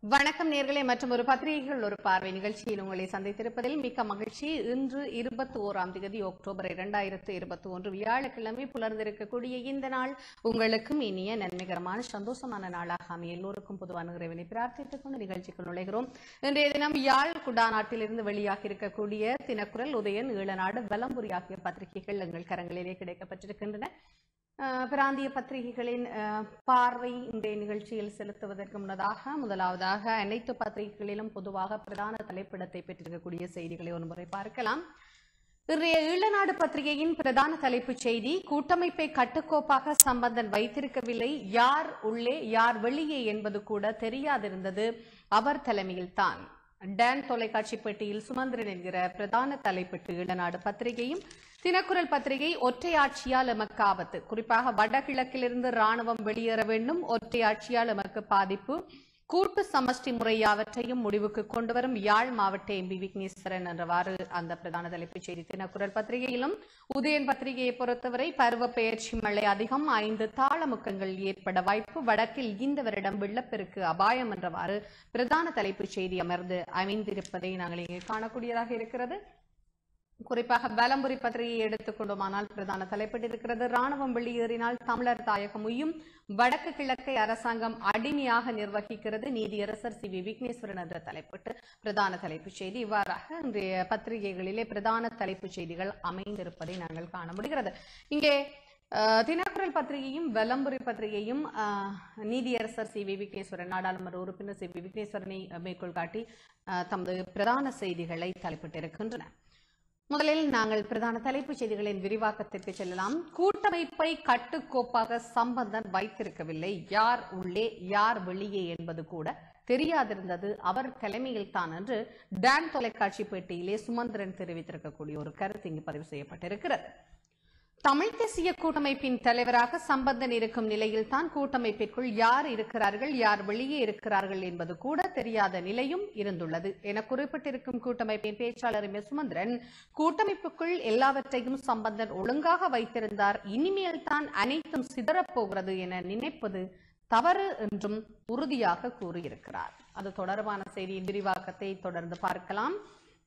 வணக்கம் நேர்களே மற்றும் ஒரு பத்திரிகைகள் ஒரு பார்வை நிகழ்ச்சியில் உங்களை சந்தித்திருப்பதில் மிக்க மகிழ்ச்சி இன்று இருபத்தி ஓராம் தேதி அக்டோபர் இரண்டாயிரத்து இருபத்தி ஒன்று வியாழக்கிழமை புலர்ந்திருக்கக்கூடிய இந்த நாள் உங்களுக்கும் இனிய நன்மைகரமான சந்தோஷமான நாளாக அமைய எல்லோருக்கும் பொதுவான இறைவனை பிரார்த்தித்துக் கொண்டு நிகழ்ச்சிக்கு நுழைகிறோம் இன்றைய தினம் யாழ் குடாநாட்டிலிருந்து வெளியாகி இருக்கக்கூடிய தினக்குரல் உதயன் ஈழநாடு வலம்புரி ஆகிய பத்திரிகைகள் எங்கள் கரங்களிலே கிடைக்கப்பட்டிருக்கின்றன அஹ் பிராந்திய பத்திரிகைகளின் அஹ், பார்வை இன்றைய நிகழ்ச்சியில் செலுத்துவதற்கு முன்னதாக முதலாவதாக அனைத்து பத்திரிகைகளிலும் பொதுவாக பிரதான தலைப்பிடத்தை பெற்றிருக்கக்கூடிய செய்திகளை ஒருமுறை பார்க்கலாம் இன்றைய ஈழநாடு பத்திரிகையின் பிரதான தலைப்புச் செய்தி கூட்டமைப்பை கட்டுக்கோப்பாக சம்பந்தன் வைத்திருக்கவில்லை யார் உள்ளே யார் வெளியே என்பது கூட தெரியாதிருந்தது அவர் தலைமையில்தான் டான் தொலைக்காட்சி பெட்டியில் சுமந்திரன் என்கிற பிரதான தலைப்பிட்டு ஈழநாடு பத்திரிகையும் தினக்குரல் பத்திரிகை ஒற்றையாட்சியால் எமக்கு ஆபத்து குறிப்பாக வடகிழக்கிலிருந்து ராணுவம் வெளியேற வேண்டும் ஒற்றையாட்சியால் எமக்கு பாதிப்பு கூட்டு சமஷ்டி முறை யாவற்றையும் முடிவுக்கு கொண்டுவரும் யாழ் மாவட்ட எம்பி விக்னேஸ்வரன் என்றவாறு அந்த பிரதான தலைப்புச் செய்தி தினக்குரல் பத்திரிகையிலும் உதயன் பத்திரிகையை பொறுத்தவரை பருவ பெயர்ச்சி மழை அதிகம் ஐந்து தாளமுக்கங்கள் ஏற்பட வாய்ப்பு வடக்கில் இந்த வருடம் வெள்ளப்பெருக்கு அபாயம் என்றவாறு பிரதான தலைப்புச் செய்தி அமர்ந்து அமைந்திருப்பதை நாங்கள் இங்கே காணக்கூடியதாக இருக்கிறது குறிப்பாக பலம்புரி பத்திரிகையை எடுத்துக்கொண்டோமானால் பிரதான தலைப்பிட்டிருக்கிறது ராணுவம் வெளியேறினால் தமிழர் தாயகம் உய்யும் வடக்கு கிழக்கை அரசாங்கம் அடிமையாக நிர்வகிக்கிறது நீதியரசர் சி வி விக்னேஸ்வரன் என்ற தலைப்பிட்டு பிரதான தலைப்புச் செய்தி இவ்வாறாக இன்றைய பத்திரிகைகளிலே பிரதான தலைப்புச் செய்திகள் அமைந்திருப்பதை நாங்கள் காண முடிகிறது இங்கே அஹ், தினக்குரல் பத்திரிகையும் வெலம்புரி பத்திரிகையும் அஹ், நீதியரசர் சி வி விக்னேஸ்வரன் நாடாளுமன்ற உறுப்பினர் சி வி விக்னேஸ்வரனை மேற்கோள் காட்டி அஹ், தமது பிரதான செய்திகளை தலைப்பிட்டிருக்கின்றன முதலில் நாங்கள் பிரதான தலைப்புச் செய்திகளின் விரிவாக்கத்திற்கு செல்லலாம் கூட்டமைப்பை கட்டுக்கோப்பாக சம்பந்தன் வைத்திருக்கவில்லை யார் உள்ளே யார் வெளியே என்பது கூட தெரியாதிருந்தது அவர் தலைமையில் தான் என்று டான் தொலைக்காட்சி பேட்டியிலே சுமந்திரன் தெரிவித்திருக்கக்கூடிய ஒரு கருத்து இங்கு பதிவு செய்யப்பட்டிருக்கிறது தமிழ் தேசிய கூட்டமைப்பின் தலைவராக சம்பந்தன் இருக்கும் நிலையில் தான் கூட்டமைப்பிற்குள் யார் இருக்கிறார்கள் யார் வெளியே இருக்கிறார்கள் என்பது கூட தெரியாத நிலையும் இருந்துள்ளது என குறிப்பிட்டிருக்கும் கூட்டமைப்பின் பேச்சாளர் எம். எஸ். சுமந்திரன் கூட்டமைப்புக்குள் எல்லாவற்றையும் சம்பந்தன் ஒழுங்காக வைத்திருந்தார் இனிமேல் தான் அனைத்தும் சிதறப்போகிறது என நினைப்பது தவறு என்றும் உறுதியாக கூறியிருக்கிறார் அது தொடர்பான செய்தியின் விரிவாக்கத்தை தொடர்ந்து பார்க்கலாம்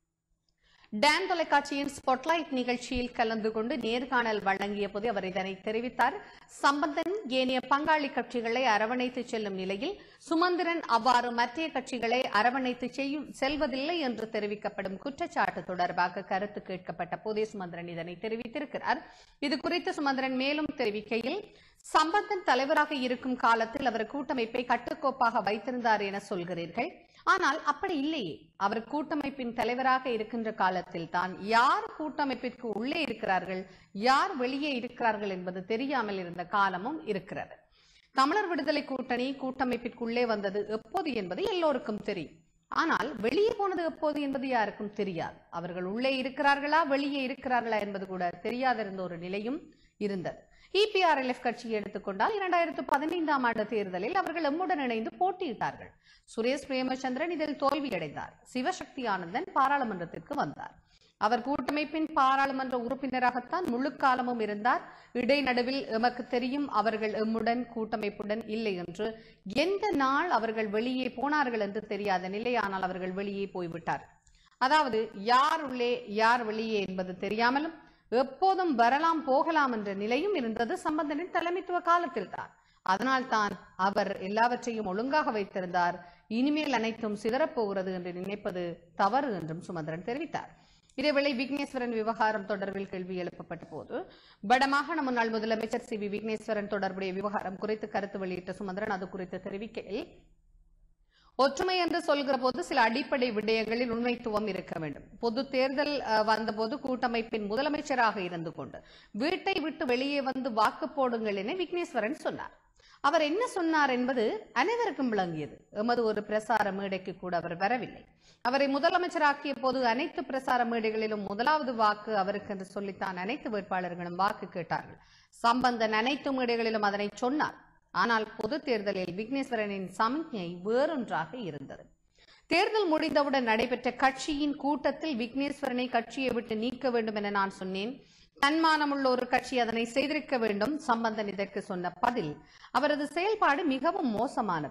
டான் தொலைக்காட்சியின் ஸ்பாட்லைட் நிகழ்ச்சியில் கலந்து கொண்டு நேர்காணல் வழங்கிய போது அவர் இதனை தெரிவித்தார் சம்பந்தன் ஏனைய பங்காளி கட்சிகளை அரவணைத்து செல்லும் நிலையில் சுமந்திரன் அவ்வாறு மற்ற கட்சிகளை அரவணைத்து செய்யும் செல்வதில்லை என்று தெரிவிக்கப்படும் குற்றச்சாட்டு தொடர்பாக கருத்து கேட்கப்பட்ட போதே சுமந்திரன் இதனை தெரிவித்திருக்கிறார் இது குறித்து சுமந்திரன் மேலும் தெரிவிக்கையில் சம்பந்தன் தலைவராக இருக்கும் காலத்தில் அவர் கூட்டமைப்பை கட்டுக்கோப்பாக வைத்திருந்தார் என சொல்கிறீர்கள் ஆனால் அப்படி இல்லையே அவர் கூட்டமைப்பின் தலைவராக இருக்கின்ற காலத்தில் தான் யார் கூட்டமைப்பிற்கு உள்ளே இருக்கிறார்கள் யார் வெளியே இருக்கிறார்கள் என்பது தெரியாமல் இருந்த காலமும் இருக்கிறது தமிழர் விடுதலை கூட்டணி கூட்டமைப்பிற்குள்ளே வந்தது எப்போது என்பது எல்லோருக்கும் தெரியும் ஆனால் வெளியே போனது எப்போது என்பது யாருக்கும் தெரியாது அவர்கள் உள்ளே இருக்கிறார்களா வெளியே இருக்கிறார்களா என்பது கூட தெரியாதிருந்த ஒரு நிலையும் இருந்தது இபிஆர்எல்எஃப் கட்சியை எடுத்துக்கொண்டால் இரண்டாயிரத்து பதினைந்தாம் ஆண்டு தேர்தலில் அவர்கள் எம்முடன் இணைந்து போட்டியிட்டார்கள் சுரேஷ் பிரேமச்சந்திரன் இதில் தோல்வியடைந்தார் சிவசக்தி ஆனந்தன் பாராளுமன்றத்திற்கு வந்தார் அவர் கூட்டமைப்பின் பாராளுமன்ற உறுப்பினராகத்தான் முழு காலமும் இருந்தார் இடைநடுவில் எமக்கு தெரியும் அவர்கள் எம்முடன் கூட்டமைப்புடன் இல்லை என்று எந்த நாள் அவர்கள் வெளியே போனார்கள் என்று தெரியாத நிலை ஆனால் அவர்கள் வெளியே போய்விட்டார் அதாவது யார் உள்ளே யார் வெளியே என்பது தெரியாமலும் எப்போதும் வரலாம் போகலாம் என்ற நிலையும் இருந்தது சம்பந்தனின் தலைமைத்துவ காலத்தில் தான் அதனால் தான் அவர் எல்லாவற்றையும் ஒழுங்காக வைத்திருந்தார் இனிமேல் அனைத்தும் சிதறப்போகிறது என்று நினைப்பது தவறு என்றும் சுமந்திரன் தெரிவித்தார் இதேவேளை விக்னேஸ்வரன் விவகாரம் தொடர்பில் கேள்வி எழுப்பப்பட்ட போது வடமாகாண முன்னாள் முதலமைச்சர் சி வி விக்னேஸ்வரன் தொடர்புடைய விவகாரம் குறித்து கருத்து வெளியிட்ட சுமந்திரன் அது குறித்து தெரிவிக்கையில் ஒற்றுமை என்று சொல்கிற போது சில அடிப்படை விடயங்களில் உண்மைத்துவம் இருக்க வேண்டும் பொது தேர்தல் அஹ், வந்தபோது கூட்டமைப்பின் முதலமைச்சராக இருந்து கொண்டு வீட்டை விட்டு வெளியே வந்து வாக்கு போடுங்கள் என விக்னேஸ்வரன் சொன்னார் அவர் என்ன சொன்னார் என்பது அனைவருக்கும் விளங்கியது எமது ஒரு பிரசார மேடைக்கு கூட அவர் வரவில்லை அவரை முதலமைச்சராக்கிய போது அனைத்து பிரசார மேடைகளிலும் முதலாவது வாக்கு அவருக்கு என்று சொல்லித்தான் அனைத்து வேட்பாளர்களும் வாக்கு கேட்டார்கள் சம்பந்தன் அனைத்து மேடைகளிலும் அதனை சொன்னார் ஆனால் பொது தேர்தலில் விக்னேஸ்வரனின் சமிக்ஞை வேறொன்றாக இருந்தது தேர்தல் முடிந்தவுடன் நடைபெற்ற கட்சியின் கூட்டத்தில் விக்னேஸ்வரனை கட்சியை விட்டு நீக்க வேண்டும் என நான் சொன்னேன் தன்மானமுள்ள ஒரு கட்சி அதனை செய்திருக்க வேண்டும் சம்பந்தன் இதற்கு சொன்ன பதில் அவரது செயல்பாடு மிகவும் மோசமானது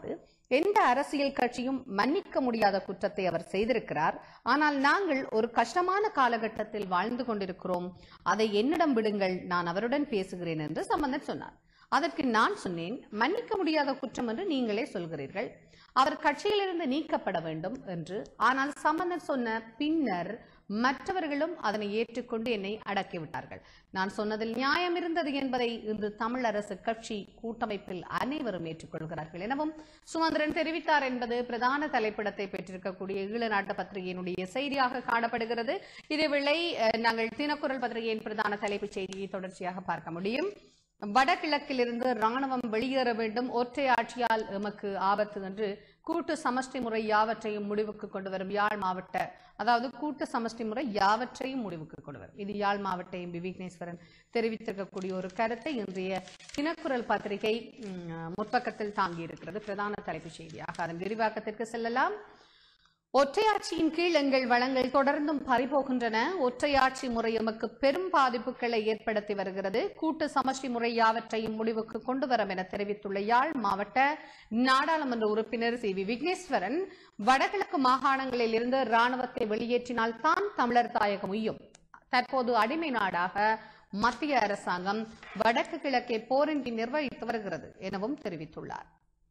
எந்த அரசியல் கட்சியும் மன்னிக்க முடியாத குற்றத்தை அவர் செய்திருக்கிறார் ஆனால் நாங்கள் ஒரு கஷ்டமான காலகட்டத்தில் வாழ்ந்து கொண்டிருக்கிறோம் அதை என்னிடம் விடுங்கள் நான் அவருடன் பேசுகிறேன் என்று சம்பந்தன் சொன்னார் அதற்கு நான் சொன்னேன் மன்னிக்க முடியாத குற்றம் என்று நீங்களே சொல்கிறீர்கள் அவர் கட்சியிலிருந்து நீக்கப்பட வேண்டும் என்று ஆனால் சம்பந்தன் சொன்ன பின்னர் மற்றவர்களும் அதனை ஏற்றுக்கொண்டு என்னை அடக்கிவிட்டார்கள் நான் சொன்னதில் நியாயம் இருந்தது என்பதை இன்று தமிழ் அரசு கட்சி கூட்டமைப்பில் அனைவரும் ஏற்றுக்கொள்கிறார்கள் எனவும் சுமந்திரன் தெரிவித்தார் என்பது பிரதான தலைப்பிடத்தை பெற்றிருக்கக்கூடிய ஈழநாட்டு பத்திரிகையினுடைய செய்தியாக காணப்படுகிறது இதேவேளை அஹ், நாங்கள் தினக்குரல் பத்திரிகையின் பிரதான தலைப்புச் செய்தியை தொடர்ச்சியாக பார்க்க முடியும் வடகிழக்கிலிருந்து ராணுவம் வெளியேற வேண்டும் ஒற்றை ஆட்சியால் எமக்கு ஆபத்து என்று கூட்டு சமஷ்டி முறை யாவற்றையும் முடிவுக்கு கொண்டு வரும் யாழ் மாவட்ட அதாவது கூட்டு சமஷ்டி முறை யாவற்றையும் முடிவுக்கு கொண்டு வரும் இது யாழ் மாவட்ட எம்பி விக்னேஸ்வரன் தெரிவித்திருக்கக்கூடிய ஒரு கருத்தை இன்றைய தினக்குரல் பத்திரிகை ம், முற்பக்கத்தில் தாங்கியிருக்கிறது பிரதான தலைப்புச் செய்தியாக அதன் விரிவாக்கத்திற்கு செல்லலாம் ஒற்றையாட்சியின் கீழ் எங்கள் வளங்கள் தொடர்ந்தும் பறிபோகின்றன ஒற்றையாட்சி முறை எமக்கு பெரும் பாதிப்புகளை ஏற்படுத்தி வருகிறது கூட்டு சமஷ்டி முறை யாவற்றையும் முடிவுக்கு கொண்டு வரும் என தெரிவித்துள்ள யாழ் மாவட்ட நாடாளுமன்ற உறுப்பினர் சி வி விக்னேஸ்வரன் வடகிழக்கு மாகாணங்களில் இருந்து ராணுவத்தை வெளியேற்றினால் தான் தமிழர் தாயகம் உய்யும் தற்போது அடிமை நாடாக மத்திய அரசாங்கம் வடக்கு கிழக்கே போரின்றி நிர்வகித்து வருகிறது எனவும் தெரிவித்துள்ளார்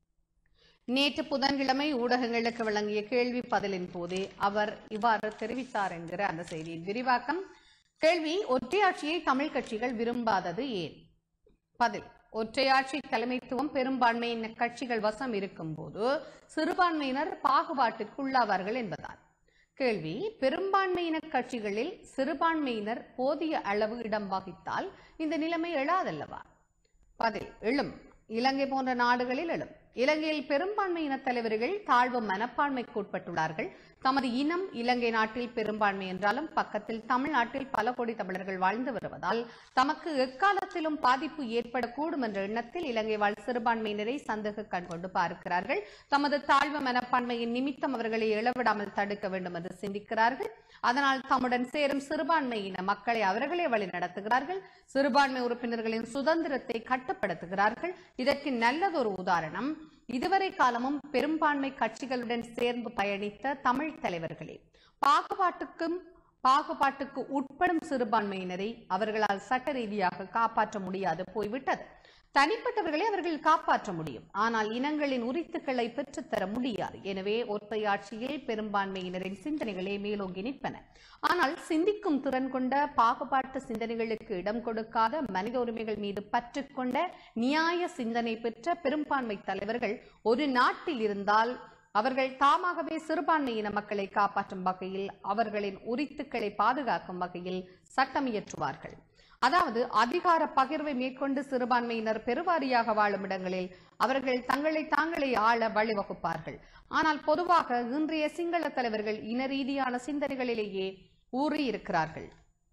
நேற்று புதன்கிழமை ஊடகங்களுக்கு வழங்கிய கேள்வி பதிலின் போதே அவர் இவ்வாறு தெரிவித்தார் என்கிற அந்த செய்தியின் விரிவாக்கம் கேள்வி ஒற்றையாட்சியை தமிழ் கட்சிகள் விரும்பாதது ஏன் பதில் ஒற்றையாட்சி தலைமைத்துவம் பெரும்பான்மையின கட்சிகள் வசம் இருக்கும்போது சிறுபான்மையினர் பாகுபாட்டிற்குள்ளாவார்கள் என்பதால் கேள்வி பெரும்பான்மையின கட்சிகளில் சிறுபான்மையினர் போதிய அளவு இடம் வகித்தால் இந்த நிலைமை எழாதல்லவா பதில் எழும் இலங்கை போன்ற நாடுகளில் எழும் இலங்கையில் பெரும்பான்மையின தலைவர்கள் தாழ்வு மனப்பான்மைக்கு உட்பட்டுள்ளார்கள் தமது இனம் இலங்கை நாட்டில் பெரும்பான்மை என்றாலும் பக்கத்தில் தமிழ்நாட்டில் பல கோடி தமிழர்கள் வாழ்ந்து வருவதால் தமக்கு எக்காலத்திலும் பாதிப்பு ஏற்படக்கூடும் என்ற எண்ணத்தில் இலங்கை வாழ் சிறுபான்மையினரை சந்தேக கண் கொண்டு பார்க்கிறார்கள் தமது தாழ்வு மனப்பான்மையின் நிமித்தம் அவர்களை இழவிடாமல் தடுக்க வேண்டும் என்று சிந்திக்கிறார்கள் அதனால் தம்முடன் சேரும் சிறுபான்மையின மக்களை அவர்களே வழி நடத்துகிறார்கள் சிறுபான்மை உறுப்பினர்களின் சுதந்திரத்தை கட்டுப்படுத்துகிறார்கள் இதற்கு நல்லதொரு உதாரணம் இதுவரை காலமும் பெரும்பான்மை கட்சிகளுடன் சேர்ந்து பயணித்த தமிழ் தலைவர்களே பாகுபாட்டுக்கும் பாகுபாட்டுக்கு உட்படும் சிறுபான்மையினரை அவர்களால் சட்ட ரீதியாக காப்பாற்ற முடியாது போய்விட்டது தனிப்பட்டவர்களை அவர்கள் காப்பாற்ற முடியும் ஆனால் இனங்களின் உரித்துக்களை பெற்றுத்தர முடியாது எனவே ஒற்றையாட்சியில் பெரும்பான்மையினரின் சிந்தனைகளே மேலோங்கி நிற்பன ஆனால் சிந்திக்கும் திறன் கொண்ட பாகுபாட்டு சிந்தனைகளுக்கு இடம் கொடுக்காத மனித உரிமைகள் மீது பற்று கொண்ட நியாய சிந்தனை பெற்ற பெரும்பான்மை தலைவர்கள் ஒரு நாட்டில் இருந்தால் அவர்கள் தாமாகவே சிறுபான்மையின மக்களை காப்பாற்றும் வகையில் அவர்களின் உரித்துக்களை பாதுகாக்கும் வகையில் சட்டம் இயற்றுவார்கள் அதாவது அதிகார பகிர்வை மேற்கொண்டு சிறுபான்மையினர் பெருவாரியாக வாழும் இடங்களில் அவர்கள் தங்களை தாங்களே ஆள வழிவகுப்பார்கள் ஆனால் பொதுவாக இன்றைய சிங்கள தலைவர்கள் இன ரீதியான சிந்தனைகளிலேயே ஊறி இருக்கிறார்கள்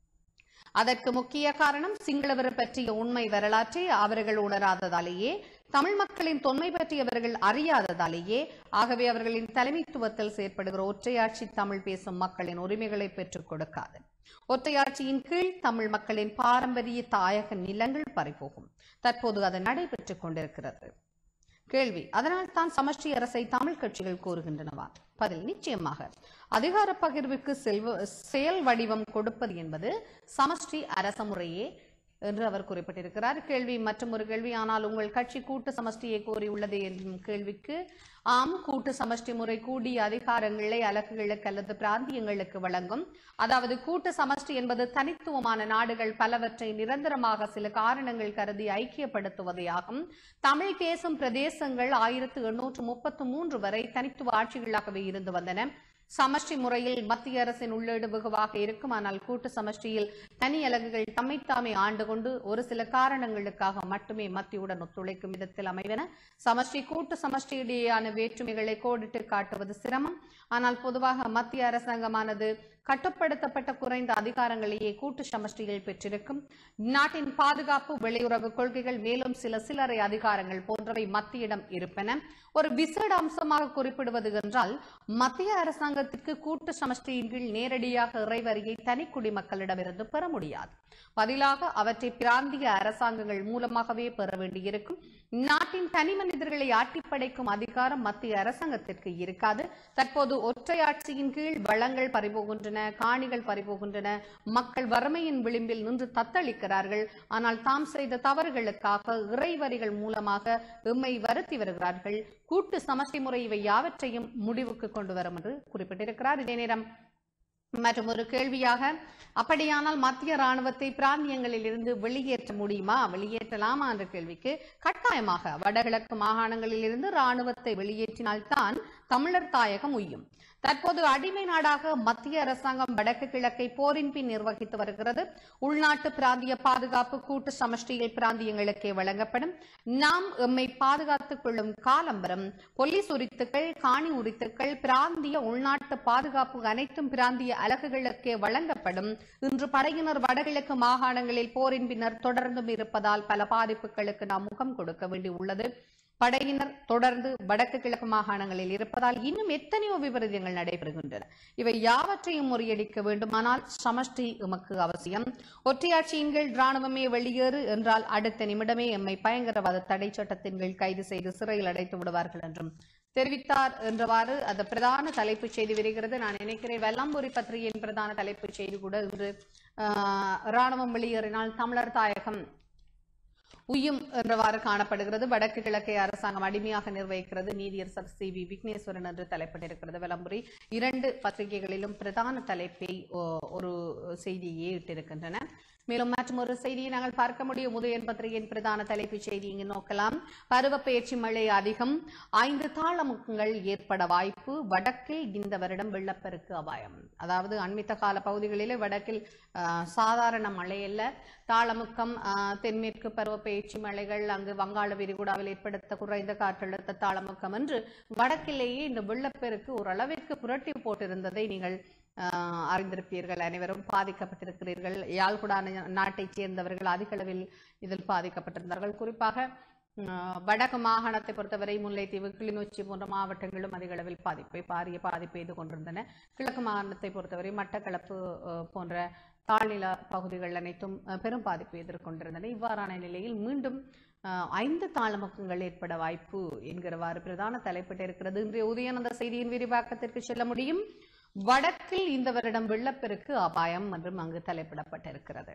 அதற்கு முக்கிய காரணம் சிங்களவர் பற்றிய உண்மை வரலாற்றை அவர்கள் உணராததாலேயே தமிழ் மக்களின் தொன்மை பற்றி அவர்கள் அறியாததாலேயே ஆகவே அவர்களின் தலைமைத்துவத்தில் செயற்படுகிற ஒற்றையாட்சி தமிழ் பேசும் மக்களின் உரிமைகளை பெற்றுக் கொடுக்காது ஒற்றையாட்சியின் கீழ் தமிழ் மக்களின் பாரம்பரிய தாயக நிலங்கள் பறிபோகும் தற்போது அது நடைபெற்றுக் கொண்டிருக்கிறது கேள்வி அதனால் தான் சமஷ்டி அரசை தமிழ் கட்சிகள் கூறுகின்றனவா பதில் நிச்சயமாக அதிகார பகிர்வுக்கு செல்வ செயல் வடிவம் கொடுப்பது என்பது சமஷ்டி அரச முறையே என்று அவர் குறிப்பிட்டிருக்கிறார் கேள்வி மற்றும் ஒரு கேள்வி ஆனால் உங்கள் கட்சி கூட்டு சமஷ்டியை கோரியுள்ளது என்னும் கேள்விக்கு ஆம் கூட்டு சமஷ்டி முறை கூடிய அதிகாரங்களை அலகுகளுக்கு அல்லது பிராந்தியங்களுக்கு வழங்கும் அதாவது கூட்டு சமஷ்டி என்பது தனித்துவமான நாடுகள் பலவற்றை நிரந்தரமாக சில காரணங்கள் கருதி ஐக்கியப்படுத்துவதே ஆகும் தமிழ் பேசும் பிரதேசங்கள் ஆயிரத்து எண்ணூற்று முப்பத்து மூன்று வரை தனித்துவ ஆட்சிகளாகவே இருந்து வந்தன சமஷ்டி முறையில் மத்திய அரசின் உள்ளீடு வெகுவாக இருக்கும் ஆனால் கூட்டு சமஷ்டியில் தனி அலகுகள் தம்மைத்தாமே ஆண்டு கொண்டு ஒரு சில காரணங்களுக்காக மட்டுமே மத்தியுடன் ஒத்துழைக்கும் விதத்தில் அமைவன சமஷ்டி கூட்டு சமஷ்டி இடையேயான வேற்றுமைகளை கோடிட்டு காட்டுவது சிரமம் ஆனால் பொதுவாக மத்திய அரசாங்கமானது கட்டுப்படுத்தப்பட்ட குறைந்த அதிகாரங்களையே கூட்டு சமஷ்டியில் பெற்றிருக்கும் நாட்டின் பாதுகாப்பு வெளியுறவு கொள்கைகள் மேலும் சில சில்லறை அதிகாரங்கள் போன்றவை மத்தியிடம் இருப்பன ஒரு விசேட அம்சமாக குறிப்பிடுவது என்றால் மத்திய அரசாங்கத்திற்கு கூட்டு சமஷ்டியின் கீழ் நேரடியாக இறைவரியை தனி குடிமக்களிடமிருந்து பெற முடியாது பதிலாக அவற்றை பிராந்திய அரசாங்கங்கள் மூலமாகவே பெற வேண்டியிருக்கும் நாட்டின் தனி மனிதர்களை ஆட்டிப்படைக்கும் அதிகாரம் மத்திய அரசாங்கத்திற்கு இருக்காது தற்போது ஒற்றையாட்சியின் கீழ் வளங்கள் பறிபோகின்றன காணிகள் பறிபோகின்றன மக்கள் வறுமையின் விளிம்பில் நின்று தத்தளிக்கிறார்கள் ஆனால் தாம் செய்த தவறுகளுக்காக இறைவரிகள் மூலமாக எம்மை வருத்தி வருகிறார்கள் கூட்டு சமஷ்டி முறை இவை யாவற்றையும் முடிவுக்கு கொண்டு வரும் என்று குறிப்பிட்டிருக்கிறார் இதே நேரம் மற்றும் ஒரு கேள்வியாக அப்படியானால் மத்திய ராணுவத்தை பிராந்தியங்களில் இருந்து வெளியேற்ற முடியுமா வெளியேற்றலாமா என்ற கேள்விக்கு கட்டாயமாக வடகிழக்கு மாகாணங்களில் இருந்து ராணுவத்தை வெளியேற்றினால்தான் தமிழர் தாயகம் உய்யும் தற்போது அடிமை நாடாக மத்திய அரசாங்கம் வடக்கு கிழக்கை போரின் பின் நிர்வகித்து வருகிறது உள்நாட்டு பிராந்திய பாதுகாப்பு கூட்டு சமஷ்டியில் பிராந்தியங்களுக்கே வழங்கப்படும் நாம் எம்மை பாதுகாத்துக் கொள்ளும் காலம் வரும் போலீஸ் உரித்துக்கள் காணி உரித்துக்கள் பிராந்திய உள்நாட்டு பாதுகாப்பு அனைத்தும் பிராந்திய அலகுகளுக்கே வழங்கப்படும் இன்று படையினர் வடகிழக்கு மாகாணங்களில் போரின் பின்னர் தொடர்ந்தும் இருப்பதால் பல பாதிப்புகளுக்கு நாம் முகம் கொடுக்க வேண்டியுள்ளது படையினர் தொடர்ந்து வடக்கு கிழக்கு மாகாணங்களில் இருப்பதால் இன்னும் எத்தனையோ விபரீதங்கள் நடைபெறுகின்றன இவை யாவற்றையும் முறியடிக்க வேண்டுமானால் சமஷ்டி எமக்கு அவசியம் ஒற்றையாட்சியின் கீழ் ராணுவமே வெளியேறு என்றால் அடுத்த நிமிடமே எம்மை பயங்கரவாத தடை சட்டத்தின் கீழ் கைது செய்து சிறையில் அடைத்து விடுவார்கள் என்றும் தெரிவித்தார் என்றவாறு அந்த பிரதான தலைப்புச் செய்தி வருகிறது நான் நினைக்கிறேன் வெள்ளம்புரி பத்திரிகையின் பிரதான தலைப்புச் செய்தி கூட இன்று ஆஹ், ராணுவம் வெளியேறினால் தமிழர் தாயகம் உய்யும் என்றவாறு காணப்படுகிறது வடக்கு கிழக்கை அரசாங்கம் அடிமையாக நிர்வகிக்கிறது நீதியரசர் சி வி விக்னேஸ்வரன் என்று தலைப்பிட்டிருக்கிறது விளம்பரி இரண்டு பத்திரிகைகளிலும் பிரதான தலைப்பை ஓ, ஒரு செய்தியை இட்டிருக்கின்றன மேலும் மற்றும் ஒரு செய்தியை நாங்கள் பார்க்க முடியும் உதயன் பத்திரிகையின் பிரதான தலைப்புச் செய்தி இங்கு நோக்கலாம் பருவப்பெயர்ச்சி மழை அதிகம் ஐந்து தாளமுகங்கள் ஏற்பட வாய்ப்பு வடக்கில் இந்த வருடம் வெள்ளப்பெருக்கு அபாயம் அதாவது அண்மித்த கால பகுதிகளிலே வடக்கில் ஆஹ், சாதாரண மழை அல்ல தாளமுக்கம் ஆஹ், தென்மேற்கு பருவப்பெயர்ச்சி மழைகள் அங்கு வங்காள விரிகுடாவில் ஏற்படுத்த குறைந்த காற்றழுத்த தாளமுக்கம் என்று வடக்கிலேயே இந்த வெள்ளப்பெருக்கு ஓரளவிற்கு புரட்டி போட்டிருந்ததை நீங்கள் ஆஹ், அறிந்திருப்பீர்கள் அனைவரும் பாதிக்கப்பட்டிருக்கிறீர்கள் யாழ்குடா நா- நாட்டைச் சேர்ந்தவர்கள் அதிக அளவில் இதில் பாதிக்கப்பட்டிருந்தார்கள் குறிப்பாக ஆஹ், வடக்கு மாகாணத்தை பொறுத்தவரை முல்லைத்தீவு கிளிநொச்சி போன்ற மாவட்டங்களும் அதிக அளவில் பாதிப்பை பாரிய பாதிப்பை எய்து கொண்டிருந்தன கிழக்கு மாகாணத்தை பொறுத்தவரை மட்டக்களப்பு ஆஹ், போன்ற தாழ்நில பகுதிகள் அனைத்தும் ஆஹ், பெரும் பாதிப்பை எதிர்கொண்டிருந்தன இவ்வாறான நிலையில் மீண்டும் ஆஹ், ஐந்து தாளமுக்கங்கள் ஏற்பட வாய்ப்பு என்கிறவாறு பிரதான தலைப்பிட்டிருக்கிறது இன்றைய உதயநந்த செய்தியின் விரிவாக்கத்திற்கு செல்ல முடியும் வடக்கில் இந்த வருடம் வெள்ளப்பெருக்கு அபாயம் என்றும் அங்கு தலைப்பிடப்பட்டிருக்கிறது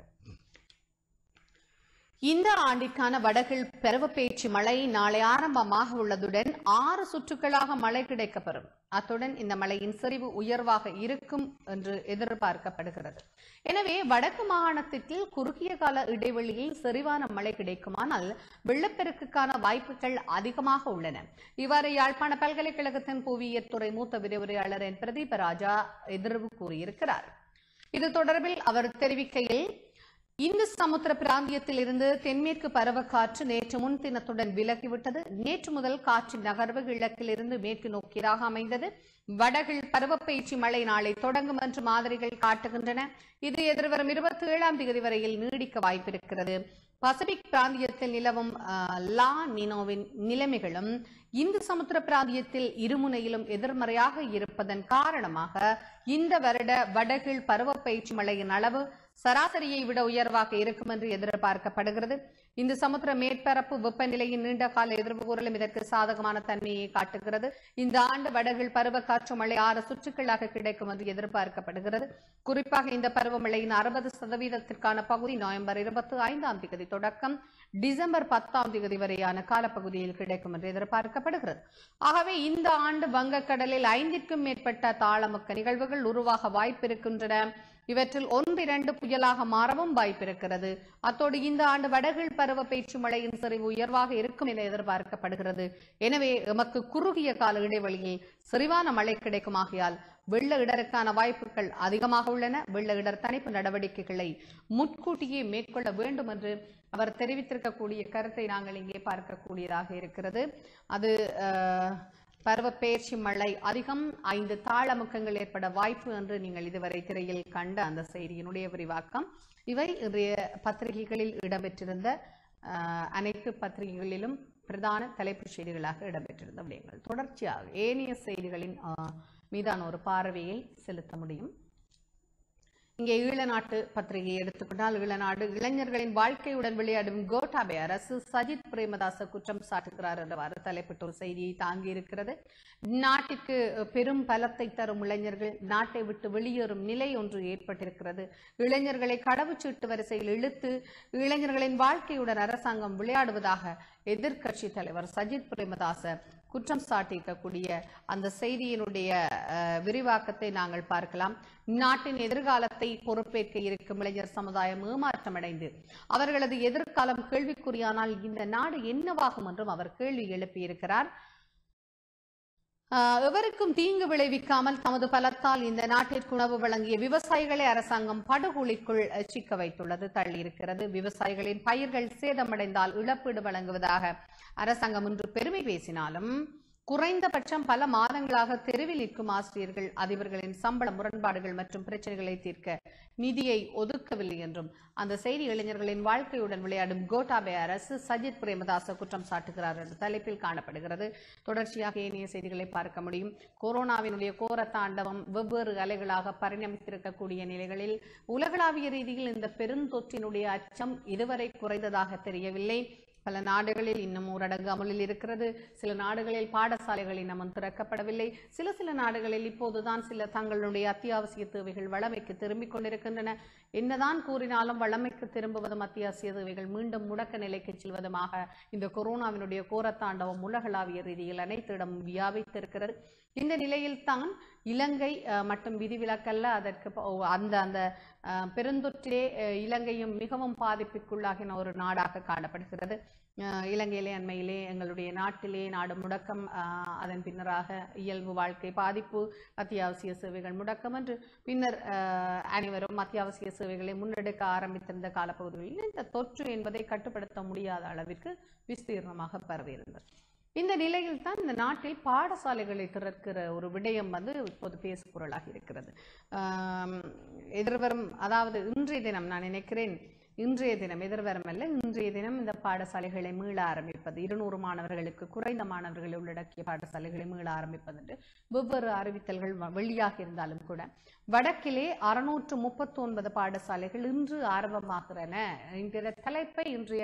இந்த ஆண்டிற்கான வடகில் பருவப்பேச்சு மழை நாளை ஆரம்பமாக உள்ளதுடன் ஆறு சுற்றுக்களாக மழை கிடைக்கப்பெறும் அத்துடன் இந்த மழையின் செறிவு உயர்வாக இருக்கும் என்று எதிர்பார்க்கப்படுகிறது எனவே வடக்கு மாகாணத்திற்கு குறுகிய கால இடைவெளியில் செறிவான மழை கிடைக்குமானால் வெள்ளப்பெருக்குக்கான வாய்ப்புகள் அதிகமாக உள்ளன இவ்வாறு யாழ்ப்பாண பல்கலைக்கழகத்தின் புவியியல் துறை மூத்த விரிவுரையாளர் என் பிரதீப ராஜா எதிர்வு கூறியிருக்கிறார் இது தொடர்பில் அவர் தெரிவிக்கையில் இந்து சமுத்திர பிராந்தியத்தில் இருந்து தென்மேற்கு பருவக்காற்று நேற்று முன்தினத்துடன் விலகிவிட்டது நேற்று முதல் காற்றின் நகர்வு கிழக்கிலிருந்து மேற்கு நோக்கியதாக அமைந்தது வடகில் பருவப்பெயர்ச்சி மழை நாளை தொடங்கும் என்று மாதிரிகள் காட்டுகின்றன இது எதிர்வரும் இருபத்தி ஏழாம் தேதி வரையில் நீடிக்க வாய்ப்பிருக்கிறது பசிபிக் பிராந்தியத்தில் நிலவும் ஆஹ், லா நினோவின் நிலைமைகளும் இந்து சமுத்திர பிராந்தியத்தில் இருமுனையிலும் எதிர்மறையாக இருப்பதன் காரணமாக இந்த வருட வடகில் பருவப்பெயர்ச்சி மழையின் அளவு சராசரியை விட உயர்வாக இருக்கும் என்று எதிர்பார்க்கப்படுகிறது இந்த சமுத்திர மேற்பரப்பு வெப்பநிலையின் நீண்ட கால எதிர்ப்பு கூறலும் இதற்கு சாதகமான தன்மையை காட்டுகிறது இந்த ஆண்டு வடகில் பருவக்காற்று மழை ஆறு சுற்றுக்களாக கிடைக்கும் என்று எதிர்பார்க்கப்படுகிறது குறிப்பாக இந்த பருவமழையின் அறுபது சதவீதத்திற்கான பகுதி நவம்பர் இருபத்தி ஐந்தாம் தேதி தொடக்கம் டிசம்பர் பத்தாம் தேதி வரையான காலப்பகுதியில் கிடைக்கும் என்று எதிர்பார்க்கப்படுகிறது ஆகவே இந்த ஆண்டு வங்கக்கடலில் ஐந்திற்கும் மேற்பட்ட தாளமுக்க நிகழ்வுகள் உருவாக வாய்ப்பிருக்கின்றன இவற்றில் ஒன்றிரண்டு புயலாக மாறவும் வாய்ப்பிருக்கிறது அத்தோடு இந்த ஆண்டு வடகில் பருவ பேச்சு மழையின் சரிவு உயர்வாக இருக்கும் என எதிர்பார்க்கப்படுகிறது எனவே எமக்கு குறுகிய கால இடைவெளியில் செறிவான மழை கிடைக்குமாகையால் வெள்ள இடருக்கான வாய்ப்புகள் அதிகமாக உள்ளன வெள்ள இடர் தணிப்பு நடவடிக்கைகளை முன்கூட்டியே மேற்கொள்ள வேண்டும் என்று அவர் தெரிவித்திருக்கக்கூடிய கருத்தை நாங்கள் இங்கே பார்க்கக்கூடியதாக இருக்கிறது அது அஹ், பருவப்பெயர்ச்சி மழை அதிகம் ஐந்து தாளமுக்கங்கள் ஏற்பட வாய்ப்பு என்று நீங்கள் இதுவரை திரையில் கண்ட அந்த செய்தியினுடைய விரிவாக்கம் இவை இன்றைய பத்திரிகைகளில் இடம்பெற்றிருந்த அஹ், அனைத்து பத்திரிகைகளிலும் பிரதான தலைப்புச் செய்திகளாக இடம்பெற்றிருந்த விடயங்கள் தொடர்ச்சியாக ஏனைய செய்திகளின் அஹ், மீதான ஒரு பார்வையை செலுத்த முடியும் இங்கே ஈழநாட்டு பத்திரிகையை எடுத்துக்கொண்டால் ஈழநாடு இளைஞர்களின் வாழ்க்கையுடன் விளையாடும் கோட்டாபே அரசு சஜித் பிரேமதாச குற்றம் சாட்டுகிறார் என்றவாறு தலைப்பிட்ட ஒரு செய்தியை தாங்கியிருக்கிறது நாட்டிற்கு பெரும் பலத்தை தரும் இளைஞர்கள் நாட்டை விட்டு வெளியேறும் நிலை ஒன்று ஏற்பட்டிருக்கிறது இளைஞர்களை கடவுச்சீட்டு வரிசையில் இழுத்து இளைஞர்களின் வாழ்க்கையுடன் அரசாங்கம் விளையாடுவதாக எதிர்க்கட்சி தலைவர் சஜித் பிரேமதாச குற்றம் சாட்டியிருக்கக்கூடிய அந்த செய்தியினுடைய அஹ், விரிவாக்கத்தை நாங்கள் பார்க்கலாம் நாட்டின் எதிர்காலத்தை பொறுப்பேற்க இருக்கும் இளைஞர் சமுதாயம் ஏமாற்றமடைந்து அவர்களது எதிர்காலம் கேள்விக்குறியானால் இந்த நாடு என்னவாகும் என்றும் அவர் கேள்வி எழுப்பியிருக்கிறார் ஆஹ் எவருக்கும் தீங்கு விளைவிக்காமல் தமது பலத்தால் இந்த நாட்டிற்கு உணவு வழங்கிய விவசாயிகளை அரசாங்கம் படுகொலிக்குள் அஹ், சிக்க வைத்துள்ளது தள்ளியிருக்கிறது விவசாயிகளின் பயிர்கள் சேதமடைந்தால் இழப்பீடு வழங்குவதாக அரசாங்கம் இன்று பெருமை பேசினாலும் குறைந்தபட்சம் பல மாதங்களாக தெருவில் நிற்கும் ஆசிரியர்கள் அதிபர்களின் சம்பள முரண்பாடுகள் மற்றும் பிரச்சனைகளை தீர்க்க நிதியை ஒதுக்கவில்லை என்றும் அந்த செய்தி இளைஞர்களின் வாழ்க்கையுடன் விளையாடும் கோட்டாபே அரசு சஜித் பிரேமதாச குற்றம் சாட்டுகிறார் என்ற தலைப்பில் காணப்படுகிறது தொடர்ச்சியாக ஏனைய செய்திகளை பார்க்க முடியும் கொரோனாவினுடைய கோர தாண்டவம் வெவ்வேறு அலைகளாக பரிணமித்திருக்கக்கூடிய நிலைகளில் உலகளாவிய ரீதியில் இந்த பெருந்தொற்றினுடைய அச்சம் இதுவரை குறைந்ததாக தெரியவில்லை பல நாடுகளில் இன்னும் ஊரடங்கு அமலில் இருக்கிறது சில நாடுகளில் பாடசாலைகள் இன்னமும் திறக்கப்படவில்லை சில சில நாடுகளில் இப்போதுதான் சில தங்களுடைய அத்தியாவசிய தேவைகள் வளமைக்கு திரும்பிக் கொண்டிருக்கின்றன என்னதான் கூறினாலும் வளமைக்கு திரும்புவதும் அத்தியாவசிய தேவைகள் மீண்டும் முடக்க நிலைக்கு செல்வதுமாக இந்த கொரோனாவினுடைய கோரத்தாண்டவம் உலகளாவிய ரீதியில் அனைத்து இடமும் வியாபித்திருக்கிறது இந்த நிலையில் தான் இலங்கை அஹ், மட்டும் விதிவிலக்கல்ல அதற்கு ப- ஓ, அந்த அந்த அஹ், பெருந்தொற்றிலே அஹ், இலங்கையும் மிகவும் பாதிப்புக்குள்ளாகின ஒரு நாடாக காணப்படுகிறது அஹ், இலங்கையிலே அண்மையிலே எங்களுடைய நாட்டிலே நாடு முடக்கம் அஹ், அதன் பின்னராக இயல்பு வாழ்க்கை பாதிப்பு அத்தியாவசிய சேவைகள் முடக்கம் என்று பின்னர் அஹ், அனைவரும் அத்தியாவசிய சேவைகளை முன்னெடுக்க ஆரம்பித்திருந்த காலப்பகுதிகளில் இந்த தொற்று என்பதை கட்டுப்படுத்த முடியாத அளவிற்கு விஸ்தீர்ணமாக பரவியிருந்தது இந்த நிலையில் தான் இந்த நாட்டில் பாடசாலைகளை திறக்கிற ஒரு விடயம் வந்து இப்போது பேசு பொருளாக இருக்கிறது ஆம், எதிர்வரும் அதாவது இன்றைய தினம் நான் நினைக்கிறேன் இன்றைய தினம் எதிர்வரும் அல்ல இன்றைய தினம் இந்த பாடசாலைகளை மீள ஆரம்பிப்பது இருநூறு மாணவர்களுக்கு குறைந்த மாணவர்களை உள்ளடக்கிய பாடசாலைகளை மீள ஆரம்பிப்பது என்று வெவ்வேறு அறிவித்தல்கள் வ- வெளியாகி இருந்தாலும் கூட வடக்கிலே அறுநூற்று முப்பத்தி ஒன்பது பாடசாலைகள் இன்று ஆரம்பமாகிறன என்கிற தலைப்பை இன்றைய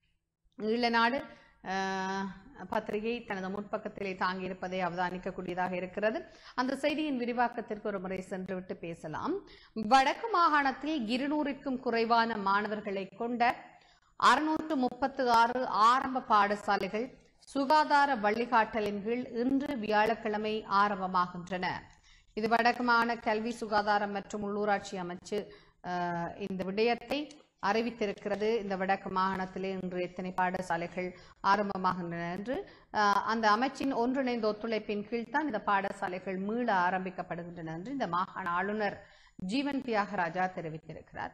ஈழநாடு அஹ், பத்திரிகை தனது முற்பக்கத்திலே தாங்கியிருப்பதை அவதானிக்கக்கூடியதாக இருக்கிறது அந்த செய்தியின் விரிவாக்கத்திற்கு ஒரு முறை சென்றுவிட்டு பேசலாம் வடக்கு மாகாணத்தில் இருநூறுக்கும் குறைவான மாணவர்களை கொண்ட அறுநூற்று முப்பத்து ஆறு ஆரம்ப பாடசாலைகள் சுகாதார வழிகாட்டலின் கீழ் இன்று வியாழக்கிழமை ஆரம்பமாகின்றன இது வடக்கு மாகாண கல்வி சுகாதாரம் மற்றும் உள்ளூராட்சி அமைச்சு அஹ், இந்த விடயத்தை அறிவித்திருக்கிறது இந்த வடக்கு மாகாணத்திலே இன்று எத்தனை பாடசாலைகள் ஆரம்பமாகின்றன என்று அஹ், அந்த அமைச்சின் ஒன்றிணைந்த ஒத்துழைப்பின் கீழ் தான் இந்த பாடசாலைகள் மீள ஆரம்பிக்கப்படுகின்றன என்று இந்த மாகாண ஆளுநர் ஜீவன் தியாகராஜா தெரிவித்திருக்கிறார்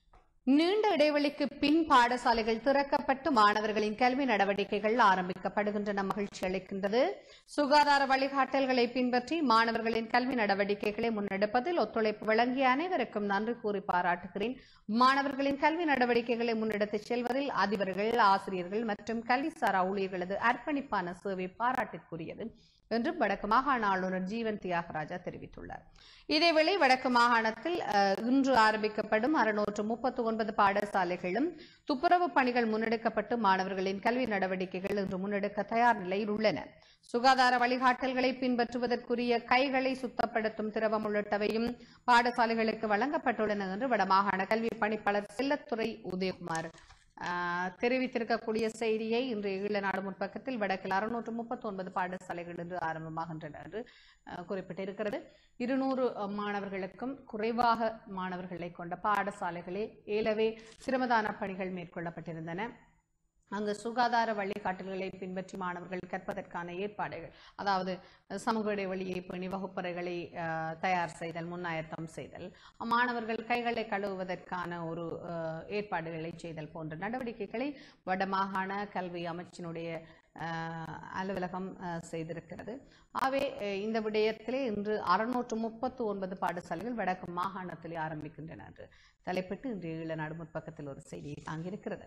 நீண்ட இடைவெளிக்கு பின் பாடசாலைகள் திறக்கப்பட்டு மாணவர்களின் கல்வி நடவடிக்கைகள் ஆரம்பிக்கப்படுகின்றன மகிழ்ச்சி அளிக்கின்றது சுகாதார வழிகாட்டல்களை பின்பற்றி மாணவர்களின் கல்வி நடவடிக்கைகளை முன்னெடுப்பதில் ஒத்துழைப்பு வழங்கிய அனைவருக்கும் நன்றி கூறி பாராட்டுகிறேன் மாணவர்களின் கல்வி நடவடிக்கைகளை முன்னெடுத்துச் செல்வதில் அதிபர்கள் ஆசிரியர்கள் மற்றும் கல்விசாரா ஊழியர்களது அர்ப்பணிப்பான சேவை பாராட்டிற்குரியது என்று வடக்கு மாகாண ஆளுநர் ஜீவன் தியாகராஜா தெரிவித்துள்ளார் இதேவேளை வடக்கு மாகாணத்தில் அஹ், இன்று ஆரம்பிக்கப்படும் அறுநூற்று முப்பத்தி ஒன்பது பாடசாலைகளும் துப்புரவு பணிகள் முன்னெடுக்கப்பட்டு மாணவர்களின் கல்வி நடவடிக்கைகள் இன்று முன்னெடுக்க தயார் நிலையில் உள்ளன சுகாதார வழிகாட்டல்களை பின்பற்றுவதற்குரிய கைகளை சுத்தப்படுத்தும் திரவம் உள்ளிட்டவையும் பாடசாலைகளுக்கு வழங்கப்பட்டுள்ளன என்று வடமாகாண கல்வி பணிப்பாளர் செல்லத்துறை உதயகுமார் ஆஹ், தெரிவித்திருக்கக்கூடிய செய்தியை இன்றைய ஈழநாடு முற்பக்கத்தில் வடக்கில் அறுநூற்று முப்பத்தி ஒன்பது பாடசாலைகள் இன்று ஆரம்பமாகின்றன என்று ஆஹ், குறிப்பிட்டிருக்கிறது இருநூறு மாணவர்களுக்கும் குறைவாக மாணவர்களை கொண்ட பாடசாலைகளே ஏலவே சிரமதான பணிகள் மேற்கொள்ளப்பட்டிருந்தன அங்கு சுகாதார வழிகாட்டல்களை பின்பற்றி மாணவர்கள் கற்பதற்கான ஏற்பாடுகள் அதாவது சமூக இடைவெளியை பேணி வகுப்பறைகளை அஹ், தயார் செய்தல் முன்னாயத்தம் செய்தல் மாணவர்கள் கைகளை கழுவுவதற்கான ஒரு அஹ், ஏற்பாடுகளை செய்தல் போன்ற நடவடிக்கைகளை வடமாகாண கல்வி அமைச்சினுடைய அஹ், அலுவலகம் அஹ், செய்திருக்கிறது ஆகவே அஹ், இந்த விடயத்திலே இன்று அறுநூற்று முப்பத்து ஒன்பது பாடசாலைகள் வடக்கு மாகாணத்திலே ஆரம்பிக்கின்றன என்று தலைப்பிட்டு இன்று ஈழநாடு முற்பக்கத்தில் ஒரு செய்தியை தாங்கியிருக்கிறது